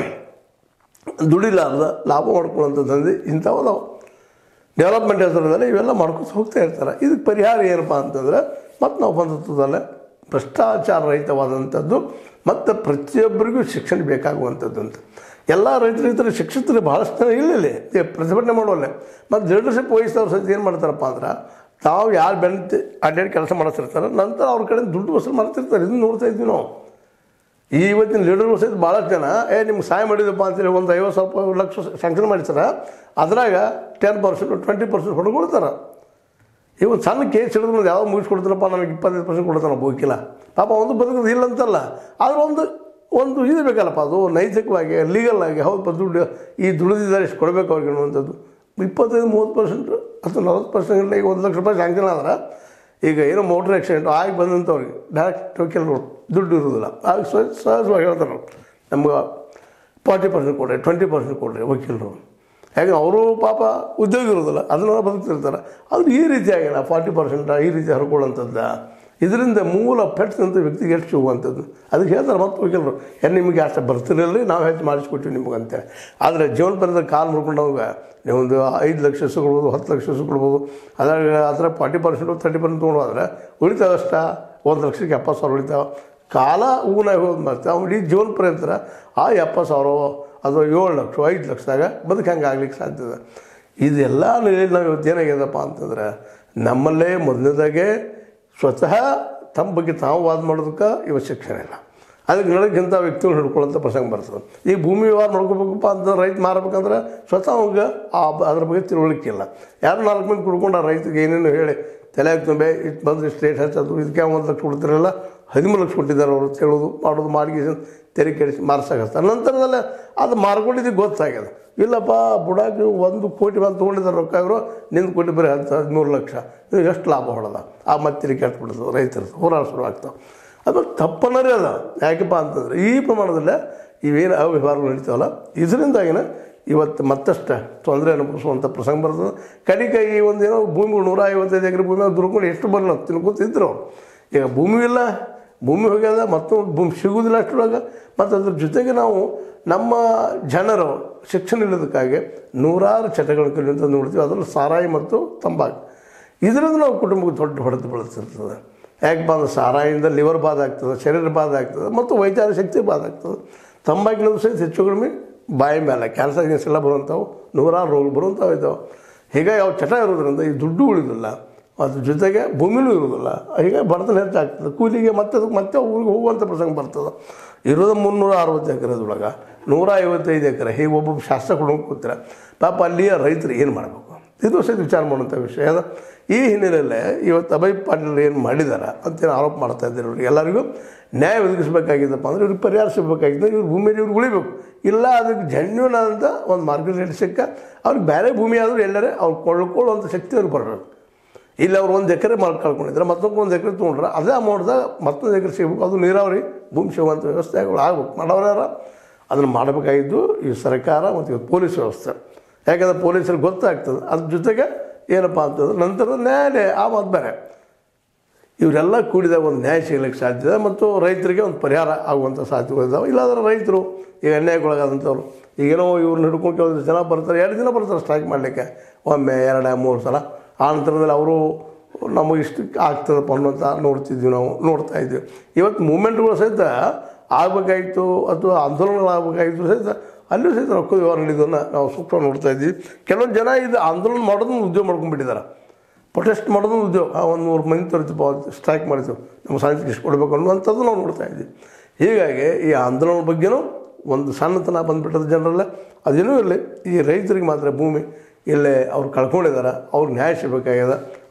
ದುಡಿಲಾರ್ದ ಲಾಭ ಮಾಡ್ಕೊಳ್ಳೋಂಥ ದಂಧೆ ಇಂಥವು ಅದಾವೆ ಡೆವಲಪ್ಮೆಂಟ್ ಹೆಸರದಲ್ಲಿ ಇವೆಲ್ಲ ಮಾಡ್ಕೊತ ಹೋಗ್ತಾ ಇರ್ತಾರೆ ಇದಕ್ಕೆ ಪರಿಹಾರ ಏನಪ್ಪ ಅಂತಂದ್ರೆ ಮತ್ತು ನಾವು ಬಂದದ್ದಲ್ಲೇ ಭ್ರಷ್ಟಾಚಾರ ರಹಿತವಾದಂಥದ್ದು ಮತ್ತು ಪ್ರತಿಯೊಬ್ಬರಿಗೂ ಶಿಕ್ಷಣ ಬೇಕಾಗುವಂಥದ್ದು ಅಂತ ಎಲ್ಲ ರೈತರು ಇತರ ಶಿಕ್ಷಿತರು ಭಾಳಷ್ಟು ಜನ ಇಲ್ಲ ಇಲ್ಲಿ ಪ್ರತಿಭಟನೆ ಮಾಡೋಲ್ಲ ಮತ್ತು ಲೀಡರ್ಶಿಪ್ ವಹಿಸಿದವ್ರು ಸಹಿತ ಏನು ಮಾಡ್ತಾರಪ್ಪ ಅಂದ್ರೆ ತಾವು ಯಾರು ಬೆಂತ ಅಡ್ಡಾಡಿ ಕೆಲಸ ಮಾಡಿಸ್ತಿರ್ತಾರೆ ನಂತರ ಅವ್ರ ಕಡೆ ದುಡ್ಡು ವಸೂಲು ಮಾಡ್ತಿರ್ತಾರೆ ಇದನ್ನು ನೋಡ್ತಾ ಇದ್ವಿ ನಾವು ಈ ಇವತ್ತಿನ ಲೀಡರ್ಗಳು ಸಹಿತ ಭಾಳಷ್ಟು ಜನ ಏ ನಿಮ್ಗೆ ಸಹಾಯ ಮಾಡಿದಪ್ಪ ಅಂತೇಳಿ ಒಂದು ಐವತ್ತು ಸಾವಿರ ಲಕ್ಷ ಸ್ಯಾಂಕ್ಷನ್ ಮಾಡಿರ್ತಾರೆ ಅದ್ರಾಗ ಟೆನ್ ಪರ್ಸೆಂಟ್ ಟ್ವೆಂಟಿ ಪರ್ಸೆಂಟ್ ಹೊಡ್ಕೊಳ್ತಾರೆ ಈ ಒಂದು ಸಣ್ಣ ಕೇಸ್ ಹಿಡಿದ್ರೆ ಯಾವ ಮುಗಿಸ್ಕೊಡ್ತಾರಪ್ಪ ನನಗೆ ಇಪ್ಪತ್ತೈದು ಪರ್ಸೆಂಟ್ ಕೊಡ್ತಾನೆ ಬೋಕಿಲ್ಲ ಪಾಪ ಒಂದು ಬದುಕೋದು ಇಲ್ಲ ಅಂತಲ್ಲ ಆದ್ರೆ ಒಂದು ಒಂದು ಇದು ಬೇಕಲ್ಲಪ್ಪ ಅದು ನೈತಿಕವಾಗಿ ಲೀಗಲ್ ಆಗಿ ಹೌದು ದುಡ್ಡು ಈ ದುಡಿದಿದ್ದಾರೆ ಇಷ್ಟು ಕೊಡಬೇಕು ಅವ್ರಿಗೆ ಅನ್ನುವಂಥದ್ದು ಇಪ್ಪತ್ತೈದು ಮೂವತ್ತು ಪರ್ಸೆಂಟ್ ಅಥವಾ ನಲ್ವತ್ತು ಪರ್ಸೆಂಟ್ ಈಗ ಒಂದು ಲಕ್ಷ ರೂಪಾಯಿ ಸ್ಯಾಂಕ್ಷನ್ ಆದ್ರೆ ಈಗ ಏನೋ ಮೋಟ್ರ್ ಆಕ್ಸಿಡೆಂಟ್ ಆಗಿ ಬಂದಂಥವ್ರಿಗೆ ಡೈರೆಕ್ಟ್ ಕೆಲವರು ದುಡ್ಡು ಇರೋದಿಲ್ಲ ಆಗ ಸಹ ಸಹಜವಾಗಿ ಹೇಳ್ತಾರೆ ನಮ್ಗೆ ಫಾರ್ಟಿ ಪರ್ಸೆಂಟ್ ಕೊಡ್ರಿ ಟ್ವೆಂಟಿ ಪರ್ಸೆಂಟ್ ಕೊಡ್ರಿ ವಕೀಲರು ಯಾಕೆ ಅವರು ಪಾಪ ಉದ್ಯೋಗ ಇರೋದಿಲ್ಲ ಅದನ್ನೆಲ್ಲ ಬದುಕ್ತಿರ್ತಾರೆ ಅದು ಈ ರೀತಿ ಆಗಿಲ್ಲ ಫಾರ್ಟಿ ಪರ್ಸೆಂಟ್ ಈ ರೀತಿ ಹರ್ಕೊಳ್ಳೋಂಥದ್ದು ಇದರಿಂದ ಮೂಲ ಪೆಟ್ಟಿದಂಥ ವ್ಯಕ್ತಿಗೆ ಎಷ್ಟು ಸಿಗುವಂಥದ್ದು ಅದಕ್ಕೆ ಹೇಳ್ತಾರೆ ಮತ್ತು ವಕೀಲರು ಏನು ನಿಮಗೆ ಅಷ್ಟು ಬರ್ತಿರಲಿ ನಾವು ಹೆಚ್ಚು ಮಾಡಿಸ್ಕೊಟ್ಟಿವಿ ನಿಮಗೆ ಅಂತೇಳಿ ಆದರೆ ಜೀವನ ಪರ್ಯಂತ ಕಾಲು ಮುರ್ಕೊಂಡವಾಗ ನೀವು ಒಂದು ಐದು ಲಕ್ಷ ಸಿಗ್ಬೋದು ಹತ್ತು ಲಕ್ಷ ಸಿಗ್ಬೋದು ಅದ್ರಾಗ ಅದರ ಫಾರ್ಟಿ ಪರ್ಸೆಂಟು ತರ್ಟಿ ಪರ್ಸೆಂಟ್ ತೊಗೊಂಡು ಹೋದ್ರೆ ಉಳಿತಾವಷ್ಟ ಒಂದು ಲಕ್ಷಕ್ಕೆ ಎಪ್ಪತ್ತು ಸಾವಿರ ಉಳಿತಾವೆ ಕಾಲ ಊನಾಗಿ ಹೋದ್ ಮತ್ತೆ ಅವ್ನು ಇಡೀ ಜೀವನ ಪರ್ಯಂತರ ಆ ಎಪ್ಪತ್ತು ಸಾವಿರ ಅಥವಾ ಏಳು ಲಕ್ಷ ಐದು ಲಕ್ಷದಾಗ ಬದುಕು ಹಂಗೆ ಆಗ್ಲಿಕ್ಕೆ ಸಾಧ್ಯ ಇದೆ ಇದೆಲ್ಲ ನೆಲೆಯಲ್ಲಿ ನಾವು ಇವತ್ತು ಏನಾಗ್ಯದಪ್ಪ ಅಂತಂದ್ರೆ ನಮ್ಮಲ್ಲೇ ಮೊದಲನೇದಾಗೆ ಸ್ವತಃ ತಮ್ಮ ಬಗ್ಗೆ ತಾವು ವಾದ ಮಾಡೋದಕ್ಕೆ ಇವತ್ತು ಶಿಕ್ಷಣ ಇಲ್ಲ ಅದಕ್ಕೆ ನಡಕ್ಕಿಂತ ವ್ಯಕ್ತಿಗಳು ಹಿಡ್ಕೊಳ್ಳೋಂಥ ಪ್ರಸಂಗ ಬರ್ತದೆ ಈಗ ಭೂಮಿ ವ್ಯವಹಾರ ಮಾಡ್ಕೋಬೇಕಪ್ಪ ಅಂತ ರೈತ ಮಾರಬೇಕಂದ್ರೆ ಸ್ವತಃ ಅವಂಗೆ ಆ ಅದ್ರ ಬಗ್ಗೆ ತಿಳುವಳಿಕೆ ಇಲ್ಲ ಯಾರು ನಾಲ್ಕು ಮಂದಿ ಕುಡ್ಕೊಂಡು ಆ ರೈತಗೆ ಏನೇನು ಹೇಳಿ ತಲೆಯಾಗ ತುಂಬೆ ಇದು ಬಂದರೆ ಸ್ಟೇಟ್ ಹಚ್ಚೋದು ಇದಕ್ಕೆ ಒಂದು ಲಕ್ಷ ಕೊಡ್ತಿರಲ್ಲ ಹದಿಮೂರು ಲಕ್ಷ ಕೊಟ್ಟಿದ್ದಾರೆ ಅವರು ಕೇಳೋದು ಮಾಡೋದು ಮಾಡಿ ತೆರೆ ಕೆಡಿಸಿ ಮಾರ್ಸಕ್ಕೆ ನಂತರದಲ್ಲೇ ಅದು ಮಾರ್ಕೊಂಡಿದ್ದಕ್ಕೆ ಗೊತ್ತಾಗ್ಯದ ಇಲ್ಲಪ್ಪ ಬುಡಾಕಿ ಒಂದು ಕೋಟಿ ಬಂದು ತೊಗೊಂಡಿದ್ದಾರೆ ರೊಕ್ಕ ಇವರು ನಿಂದು ಕೋಟಿ ಬರೀ ಹತ್ತು ಹದಿಮೂರು ಲಕ್ಷ ಇದು ಎಷ್ಟು ಲಾಭ ಹೊಡೆದ ಆ ಮತ್ತೆ ಕೆಟ್ಟು ಬಿಡ್ತದೆ ರೈತರು ಹೋರಾಟ ಶುರು ಆಗ್ತಾವೆ ಅದು ತಪ್ಪನರೇ ಅದ ಯಾಕಪ್ಪ ಅಂತಂದ್ರೆ ಈ ಪ್ರಮಾಣದಲ್ಲೇ ಇವೇನು ಅವ್ಯವಹಾರಗಳು ನಡೀತಾವಲ್ಲ ಇದರಿಂದಾಗಿನ ಇವತ್ತು ಮತ್ತಷ್ಟು ತೊಂದರೆ ಅನುಭವಿಸುವಂಥ ಪ್ರಸಂಗ ಬರ್ತದೆ ಕಡಿಕೆ ಈ ಒಂದೇನೋ ಭೂಮಿಗಳು ನೂರ ಐವತ್ತೈದು ಎಕರೆ ಭೂಮಿ ದುರ್ಕೊಂಡು ಎಷ್ಟು ಬರಲ್ಲ ತಿನ್ಕೊತಿದ್ರು ಅವ್ರು ಈಗ ಭೂಮಿ ಇಲ್ಲ ಭೂಮಿ ಹೋಗ್ಯದ ಮತ್ತೊಂದು ಭೂಮಿ ಸಿಗುವುದಿಲ್ಲ ಅಷ್ಟರೊಳಗೆ ಮತ್ತು ಅದ್ರ ಜೊತೆಗೆ ನಾವು ನಮ್ಮ ಜನರು ಶಿಕ್ಷಣ ಇಲ್ಲದಕ್ಕಾಗಿ ನೂರಾರು ಚಟಗಳು ಕಲಿಯುವಂಥ ನೋಡ್ತೀವಿ ಅದರಲ್ಲಿ ಸಾರಾಯಿ ಮತ್ತು ತಂಬಾಕು ಇದರಿಂದ ನಾವು ಕುಟುಂಬಕ್ಕೆ ದೊಡ್ಡ ಹೊಡೆದು ಬೆಳೆಸಿರ್ತದೆ ಯಾಕಪ್ಪ ಅಂದ್ರೆ ಸಾರಾಯಿಂದ ಲಿವರ್ ಬಾಧ ಆಗ್ತದೆ ಶರೀರ ಬಾಧ ಆಗ್ತದೆ ಮತ್ತು ವೈಚಾರಿಕ ಶಕ್ತಿ ಬಾಧ ಆಗ್ತದೆ ತಂಬಾಕಿನದು ಸಹಿತ ಹೆಚ್ಚು ಕಡಿಮೆ ಬಾಯಿ ಮೇಲೆ ಕ್ಯಾನ್ಸರ್ ಗಿನ್ಸ್ ಎಲ್ಲ ಬರುವಂಥವು ನೂರಾರು ರೋಗ ಬರುವಂಥವು ಇದ್ದಾವೆ ಹೀಗಾಗಿ ಅವು ಚಟ ಇರೋದ್ರಿಂದ ಈ ದುಡ್ಡು ಉಳಿದಿಲ್ಲ ಅದ್ರ ಜೊತೆಗೆ ಭೂಮಿನೂ ಇರೋದಿಲ್ಲ ಹೀಗಾಗಿ ಬಡತನ ಹೆಚ್ಚಾಗ್ತದೆ ಕೂಲಿಗೆ ಮತ್ತೆ ಅದಕ್ಕೆ ಮತ್ತೆ ಊರಿಗೆ ಹೋಗುವಂಥ ಪ್ರಸಂಗ ಬರ್ತದೆ ಇರೋದು ಮುನ್ನೂರ ಅರವತ್ತು ಎಕರೆದೊಳಗೆ ನೂರ ಐವತ್ತೈದು ಎಕರೆ ಹೀಗೆ ಒಬ್ಬೊಬ್ಬ ಶಾಸ್ತ್ರಗಳು ಕೂತಾರೆ ಪಾಪ ಅಲ್ಲಿಯ ರೈತರು ಏನು ಮಾಡಬೇಕು ಇದು ಸಹಿತ ವಿಚಾರ ಮಾಡುವಂಥ ವಿಷಯ ಅದ ಈ ಹಿನ್ನೆಲೆಯಲ್ಲೇ ಇವತ್ತು ಅಭಯ್ ಪಾಟೀಲ್ ಏನು ಮಾಡಿದಾರ ಅಂತೇನು ಆರೋಪ ಮಾಡ್ತಾ ಇದ್ದಾರೆ ಇವ್ರಿಗೆ ಎಲ್ಲರಿಗೂ ನ್ಯಾಯ ಒದಗಿಸಬೇಕಾಗಿದ್ದಪ್ಪ ಅಂದ್ರೆ ಇವ್ರಿಗೆ ಪರಿಹಾರ ಸಿಗಬೇಕಾಗಿದೆ ಇವ್ರ ಭೂಮಿಯಲ್ಲಿ ಇವ್ರು ಉಳಿಬೇಕು ಇಲ್ಲ ಅದಕ್ಕೆ ಜೆನ್ಯೂನ್ ಆದಂಥ ಒಂದು ಮಾರ್ಕೆಟ್ ಸಿಕ್ಕ ಅವ್ರಿಗೆ ಬೇರೆ ಭೂಮಿ ಆದರೂ ಎಲ್ಲರೇ ಅವ್ರು ಕೊಳ್ಳಕೊಳ್ಳುವಂಥ ಶಕ್ತಿ ಅವ್ರಿಗೆ ಬರಬೇಕು ಇಲ್ಲಿ ಅವ್ರು ಒಂದು ಎಕರೆ ಮಾಡಿ ಕಳ್ಕೊಂಡಿದ್ರೆ ಮತ್ತೊಂದು ಒಂದು ಎಕರೆ ತೊಗೊಂಡ್ರೆ ಅದೇ ಅಮೌಂಟ್ದಾಗ ಮತ್ತೊಂದು ಎಕರೆ ಸಿಗ್ಬೇಕು ಅದು ನೀರಾವರಿ ಭೂಮಿ ಸಿಗುವಂಥ ವ್ಯವಸ್ಥೆಗಳು ಆಗ್ಬೇಕು ಮಾಡೋರ್ಯಾರ ಅದನ್ನು ಮಾಡಬೇಕಾಗಿದ್ದು ಈ ಸರ್ಕಾರ ಮತ್ತು ಇವತ್ತು ಪೊಲೀಸ್ ವ್ಯವಸ್ಥೆ ಯಾಕಂದ್ರೆ ಪೊಲೀಸರಿಗೆ ಗೊತ್ತಾಗ್ತದೆ ಅದ್ರ ಜೊತೆಗೆ ಏನಪ್ಪ ಅಂತಂದ್ರೆ ನಂತರ ನ್ಯಾಯಾಲಯ ಆ ಮಾತು ಬೇರೆ ಇವರೆಲ್ಲ ಕೂಡಿದಾಗ ಒಂದು ನ್ಯಾಯ ಸಿಗಲಿಕ್ಕೆ ಸಾಧ್ಯ ಇದೆ ಮತ್ತು ರೈತರಿಗೆ ಒಂದು ಪರಿಹಾರ ಆಗುವಂಥ ಸಾಧ್ಯತೆಗಳು ಇದ್ದಾವೆ ಇಲ್ಲಾಂದ್ರೆ ರೈತರು ಈಗ ಅನ್ಯಾಯಕ್ಕೊಳಗಾದಂಥವ್ರು ಈಗೇನೋ ಇವ್ರನ್ನ ಹಿಡ್ಕೊಂಡು ಕೆಲವು ಜನ ಬರ್ತಾರೆ ಎರಡು ದಿನ ಬರ್ತಾರೆ ಸ್ಟ್ರೈಕ್ ಮಾಡಲಿಕ್ಕೆ ಒಮ್ಮೆ ಎರಡು ಮೂರು ಸಲ ಆ ನಂತರದಲ್ಲಿ ಅವರು ನಮಗೆ ಇಷ್ಟು ಆಗ್ತದಪ್ಪ ಅನ್ನೋಂಥ ನೋಡ್ತಿದ್ವಿ ನಾವು ನೋಡ್ತಾ ಇದ್ವಿ ಇವತ್ತು ಮೂಮೆಂಟ್ಗಳು ಸಹಿತ ಆಗಬೇಕಾಗಿತ್ತು ಅಥವಾ ಆಂದೋಲನಗಳಾಗಬೇಕಾಗಿತ್ತು ಸಹಿತ ಅಲ್ಲೂ ಸಹಿತ ರೊಕ್ಕ ವ್ಯವಹಾರ ನಡೆಯೋದನ್ನು ನಾವು ಸೂಕ್ಷ್ಮ ನೋಡ್ತಾ ಇದ್ವಿ ಕೆಲವೊಂದು ಜನ ಇದು ಆಂದೋಲನ ಮಾಡೋದನ್ನು ಉದ್ಯೋಗ ಮಾಡ್ಕೊಂಡ್ಬಿಟ್ಟಿದ್ದಾರೆ ಪ್ರೊಟೆಸ್ಟ್ ಮಾಡೋದು ಉದ್ಯೋಗ ಆ ಒಂದು ನೂರು ಮಂದಿ ತರಿತೀವಿ ಸ್ಟ್ರೈಕ್ ಮಾಡಿದ್ವಿ ನಮ್ಮ ಸಾಹಿತ್ಯಕ್ಕೆ ಇಷ್ಟು ಕೊಡಬೇಕು ಅನ್ನುವಂಥದ್ದು ನಾವು ನೋಡ್ತಾ ಇದ್ವಿ ಹೀಗಾಗಿ ಈ ಆಂದೋಲನ ಬಗ್ಗೆನೂ ಒಂದು ಸಣ್ಣತನ ಬಂದುಬಿಟ್ಟದ ಜನರಲ್ಲ ಅದೇನೂ ಇರಲಿ ಈ ರೈತರಿಗೆ ಮಾತ್ರ ಭೂಮಿ ಇಲ್ಲೇ ಅವ್ರು ಕಳ್ಕೊಂಡಿದ್ದಾರೆ ಅವ್ರಿಗೆ ನ್ಯಾಯ ಸಿಗಬೇಕಾಗ್ಯದ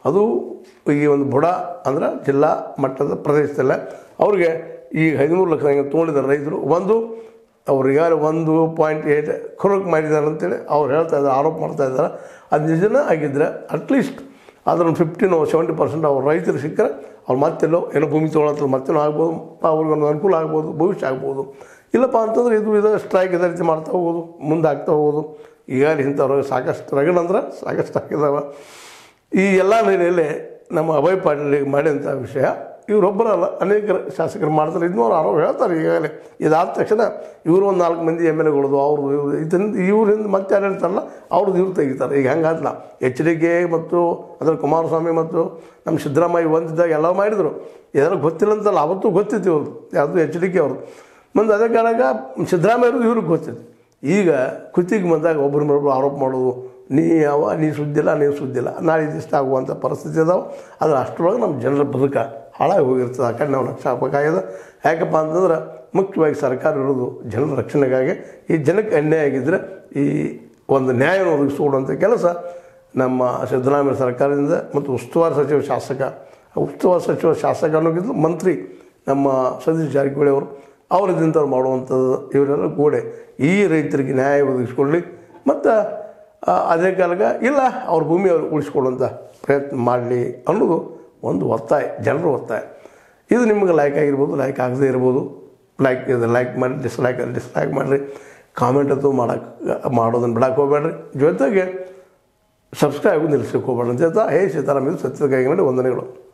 ಅದು ಈ ಒಂದು ಬುಡ ಅಂದ್ರೆ ಜಿಲ್ಲಾ ಮಟ್ಟದ ಪ್ರದೇಶದಲ್ಲ ಅವ್ರಿಗೆ ಈ ಹದಿಮೂರು ಲಕ್ಷ ಹಿಂಗೆ ತೊಗೊಂಡಿದ್ದಾರೆ ರೈತರು ಒಂದು ಅವ್ರು ಈಗಾಗಲೇ ಒಂದು ಪಾಯಿಂಟ್ ಏಟ್ ಖುರಕ್ ಮಾಡಿದ್ದಾರೆ ಅಂತೇಳಿ ಅವ್ರು ಹೇಳ್ತಾ ಇದ್ದಾರೆ ಆರೋಪ ಮಾಡ್ತಾ ಇದ್ದಾರೆ ಅದು ನಿಜನೇ ಆಗಿದ್ದರೆ ಅಟ್ಲೀಸ್ಟ್ ಅದನ್ನು ಫಿಫ್ಟೀನ್ ಸೆವೆಂಟಿ ಪರ್ಸೆಂಟ್ ಅವ್ರು ರೈತರು ಸಿಕ್ಕರೆ ಅವ್ರು ಮತ್ತೆಲ್ಲೋ ಏನೋ ಭೂಮಿ ತೊಗೊಳತ್ತಲ್ಲ ಮತ್ತೇನೋ ಆಗ್ಬೋದು ಅವ್ರಿಗೊಂದು ಅನುಕೂಲ ಆಗ್ಬೋದು ಭವಿಷ್ಯ ಆಗ್ಬೋದು ಇಲ್ಲಪ್ಪ ಅಂತಂದ್ರೆ ಇದು ಇದು ಸ್ಟ್ರೈಕ್ ಇದೇ ರೀತಿ ಮಾಡ್ತಾ ಹೋಗೋದು ಮುಂದೆ ಆಗ್ತಾ ಹೋಗೋದು ಈಗಾಗಲೇ ಇಂಥವ್ರಿಗೆ ಸಾಕಷ್ಟು ರಗಡ್ ಅಂದ್ರೆ ಸಾಕಷ್ಟು ಆಗಿದಾವೆ ಈ ಎಲ್ಲ ನೆಲೆಯಲ್ಲಿ ನಮ್ಮ ಅಭಯ್ ಪಾಟೀಲ್ ಮಾಡಿದಂಥ ವಿಷಯ ಇವರೊಬ್ಬರಲ್ಲ ಅನೇಕ ಶಾಸಕರು ಮಾಡ್ತಾರೆ ಇದನ್ನೂ ಅವ್ರು ಆರೋಪ ಹೇಳ್ತಾರೆ ಈಗಾಗಲೇ ಇದಾದ ತಕ್ಷಣ ಇವರು ಒಂದು ನಾಲ್ಕು ಮಂದಿ ಎಮ್ ಎಲ್ ಎಗಳದು ಅವ್ರದ್ದು ಇವ್ರು ಇದರಿಂದ ಇವರಿಂದ ಮತ್ತೆ ಯಾರು ಹೇಳ್ತಾರಲ್ಲ ಅವ್ರದ್ದು ಇವ್ರು ತೆಗಿತಾರೆ ಈಗ ಹಂಗಾದ್ಲ ಎಚ್ ಡಿ ಕೆ ಮತ್ತು ಅದರ ಕುಮಾರಸ್ವಾಮಿ ಮತ್ತು ನಮ್ಮ ಸಿದ್ದರಾಮಯ್ಯ ಒಂದಿದ್ದಾಗ ಎಲ್ಲ ಮಾಡಿದರು ಏನಾರು ಗೊತ್ತಿಲ್ಲ ಅಂತಲ್ಲ ಅವತ್ತು ಗೊತ್ತಿತ್ತು ಇವ್ರದ್ದು ಯಾವುದು ಎಚ್ ಡಿ ಕೆ ಅವ್ರದ್ದು ಮುಂದೆ ಅದೇ ಕಾರಣಕ್ಕೆ ಸಿದ್ದರಾಮಯ್ಯವ್ರದ್ದು ಇವ್ರಿಗೆ ಗೊತ್ತಿತ್ತು ಈಗ ಕುತ್ತಿಗೆ ಬಂದಾಗ ಒಬ್ಬರ ಮೇಲೆ ಆರೋಪ ಮಾಡೋದು ನೀ ಯಾವ ನೀ ಸುದ್ದಿಲ್ಲ ನೀ ಸುದ್ದಿಲ್ಲ ನಾಳೆ ದಿವಸ ಆಗುವಂಥ ಪರಿಸ್ಥಿತಿ ಅದಾವೆ ಆದರೆ ಅಷ್ಟರೊಳಗೆ ನಮ್ಮ ಜನರ ಬದುಕ ಹಾಳಾಗಿ ಹೋಗಿರ್ತದೆ ಆ ಕಡೆ ನಾವು ರಕ್ಷಣೆ ಆಗ್ಬೇಕಾಗ್ಯದ ಯಾಕಪ್ಪ ಅಂತಂದ್ರೆ ಮುಖ್ಯವಾಗಿ ಸರ್ಕಾರ ಇರೋದು ಜನರ ರಕ್ಷಣೆಗಾಗಿ ಈ ಜನಕ್ಕೆ ಅನ್ಯಾಯ ಆಗಿದ್ದರೆ ಈ ಒಂದು ನ್ಯಾಯವನ್ನು ಒದಗಿಸಿಕೊಡುವಂಥ ಕೆಲಸ ನಮ್ಮ ಸಿದ್ದರಾಮಯ್ಯ ಸರ್ಕಾರದಿಂದ ಮತ್ತು ಉಸ್ತುವಾರಿ ಸಚಿವ ಶಾಸಕ ಉಸ್ತುವಾರಿ ಸಚಿವ ಶಾಸಕ ಅನ್ನೋಕ್ಕಿಂತ ಮಂತ್ರಿ ನಮ್ಮ ಸತೀಶ್ ಜಾರಕಿಹೊಳಿ ಅವರು ಅವರದಿಂದವ್ರು ಮಾಡುವಂಥದ್ದು ಇವರೆಲ್ಲ ಕೂಡ ಈ ರೈತರಿಗೆ ನ್ಯಾಯ ಒದಗಿಸ್ಕೊಳ್ಳಿ ಮತ್ತು ಅದೇ ಕಾಲಕ್ಕೆ ಇಲ್ಲ ಅವ್ರ ಭೂಮಿ ಅವ್ರು ಉಳಿಸ್ಕೊಳ್ಳುವಂಥ ಪ್ರಯತ್ನ ಮಾಡಲಿ ಅನ್ನೋದು ಒಂದು ಒತ್ತಾಯ ಜನರ ಒತ್ತಾಯ ಇದು ನಿಮಗೆ ಲೈಕ್ ಆಗಿರ್ಬೋದು ಲೈಕ್ ಆಗದೇ ಇರ್ಬೋದು ಲೈಕ್ ಇದು ಲೈಕ್ ಮಾಡಿ ಡಿಸ್ಲೈಕ್ ಡಿಸ್ಲೈಕ್ ಮಾಡಿರಿ ಕಾಮೆಂಟ್ ಅಂತೂ ಮಾಡೋಕ್ಕೆ ಮಾಡೋದನ್ನು ಬಿಡಕ್ಕೆ ಹೋಗ್ಬೇಡ್ರಿ ಜೊತೆಗೆ ಸಬ್ಸ್ಕ್ರೈಬ್ ನಿಲ್ಲಿಸಕ್ಕೆ ಹೋಗ್ಬೇಡ್ರಿ ಅಂತ ಹೇಳ್ತಾ ಹೇ ಸೀತಾರಾಮ್ ಇದು ಸತ್ಯದ ಕೈಗಂಡಿ ವಂದನೆಗಳು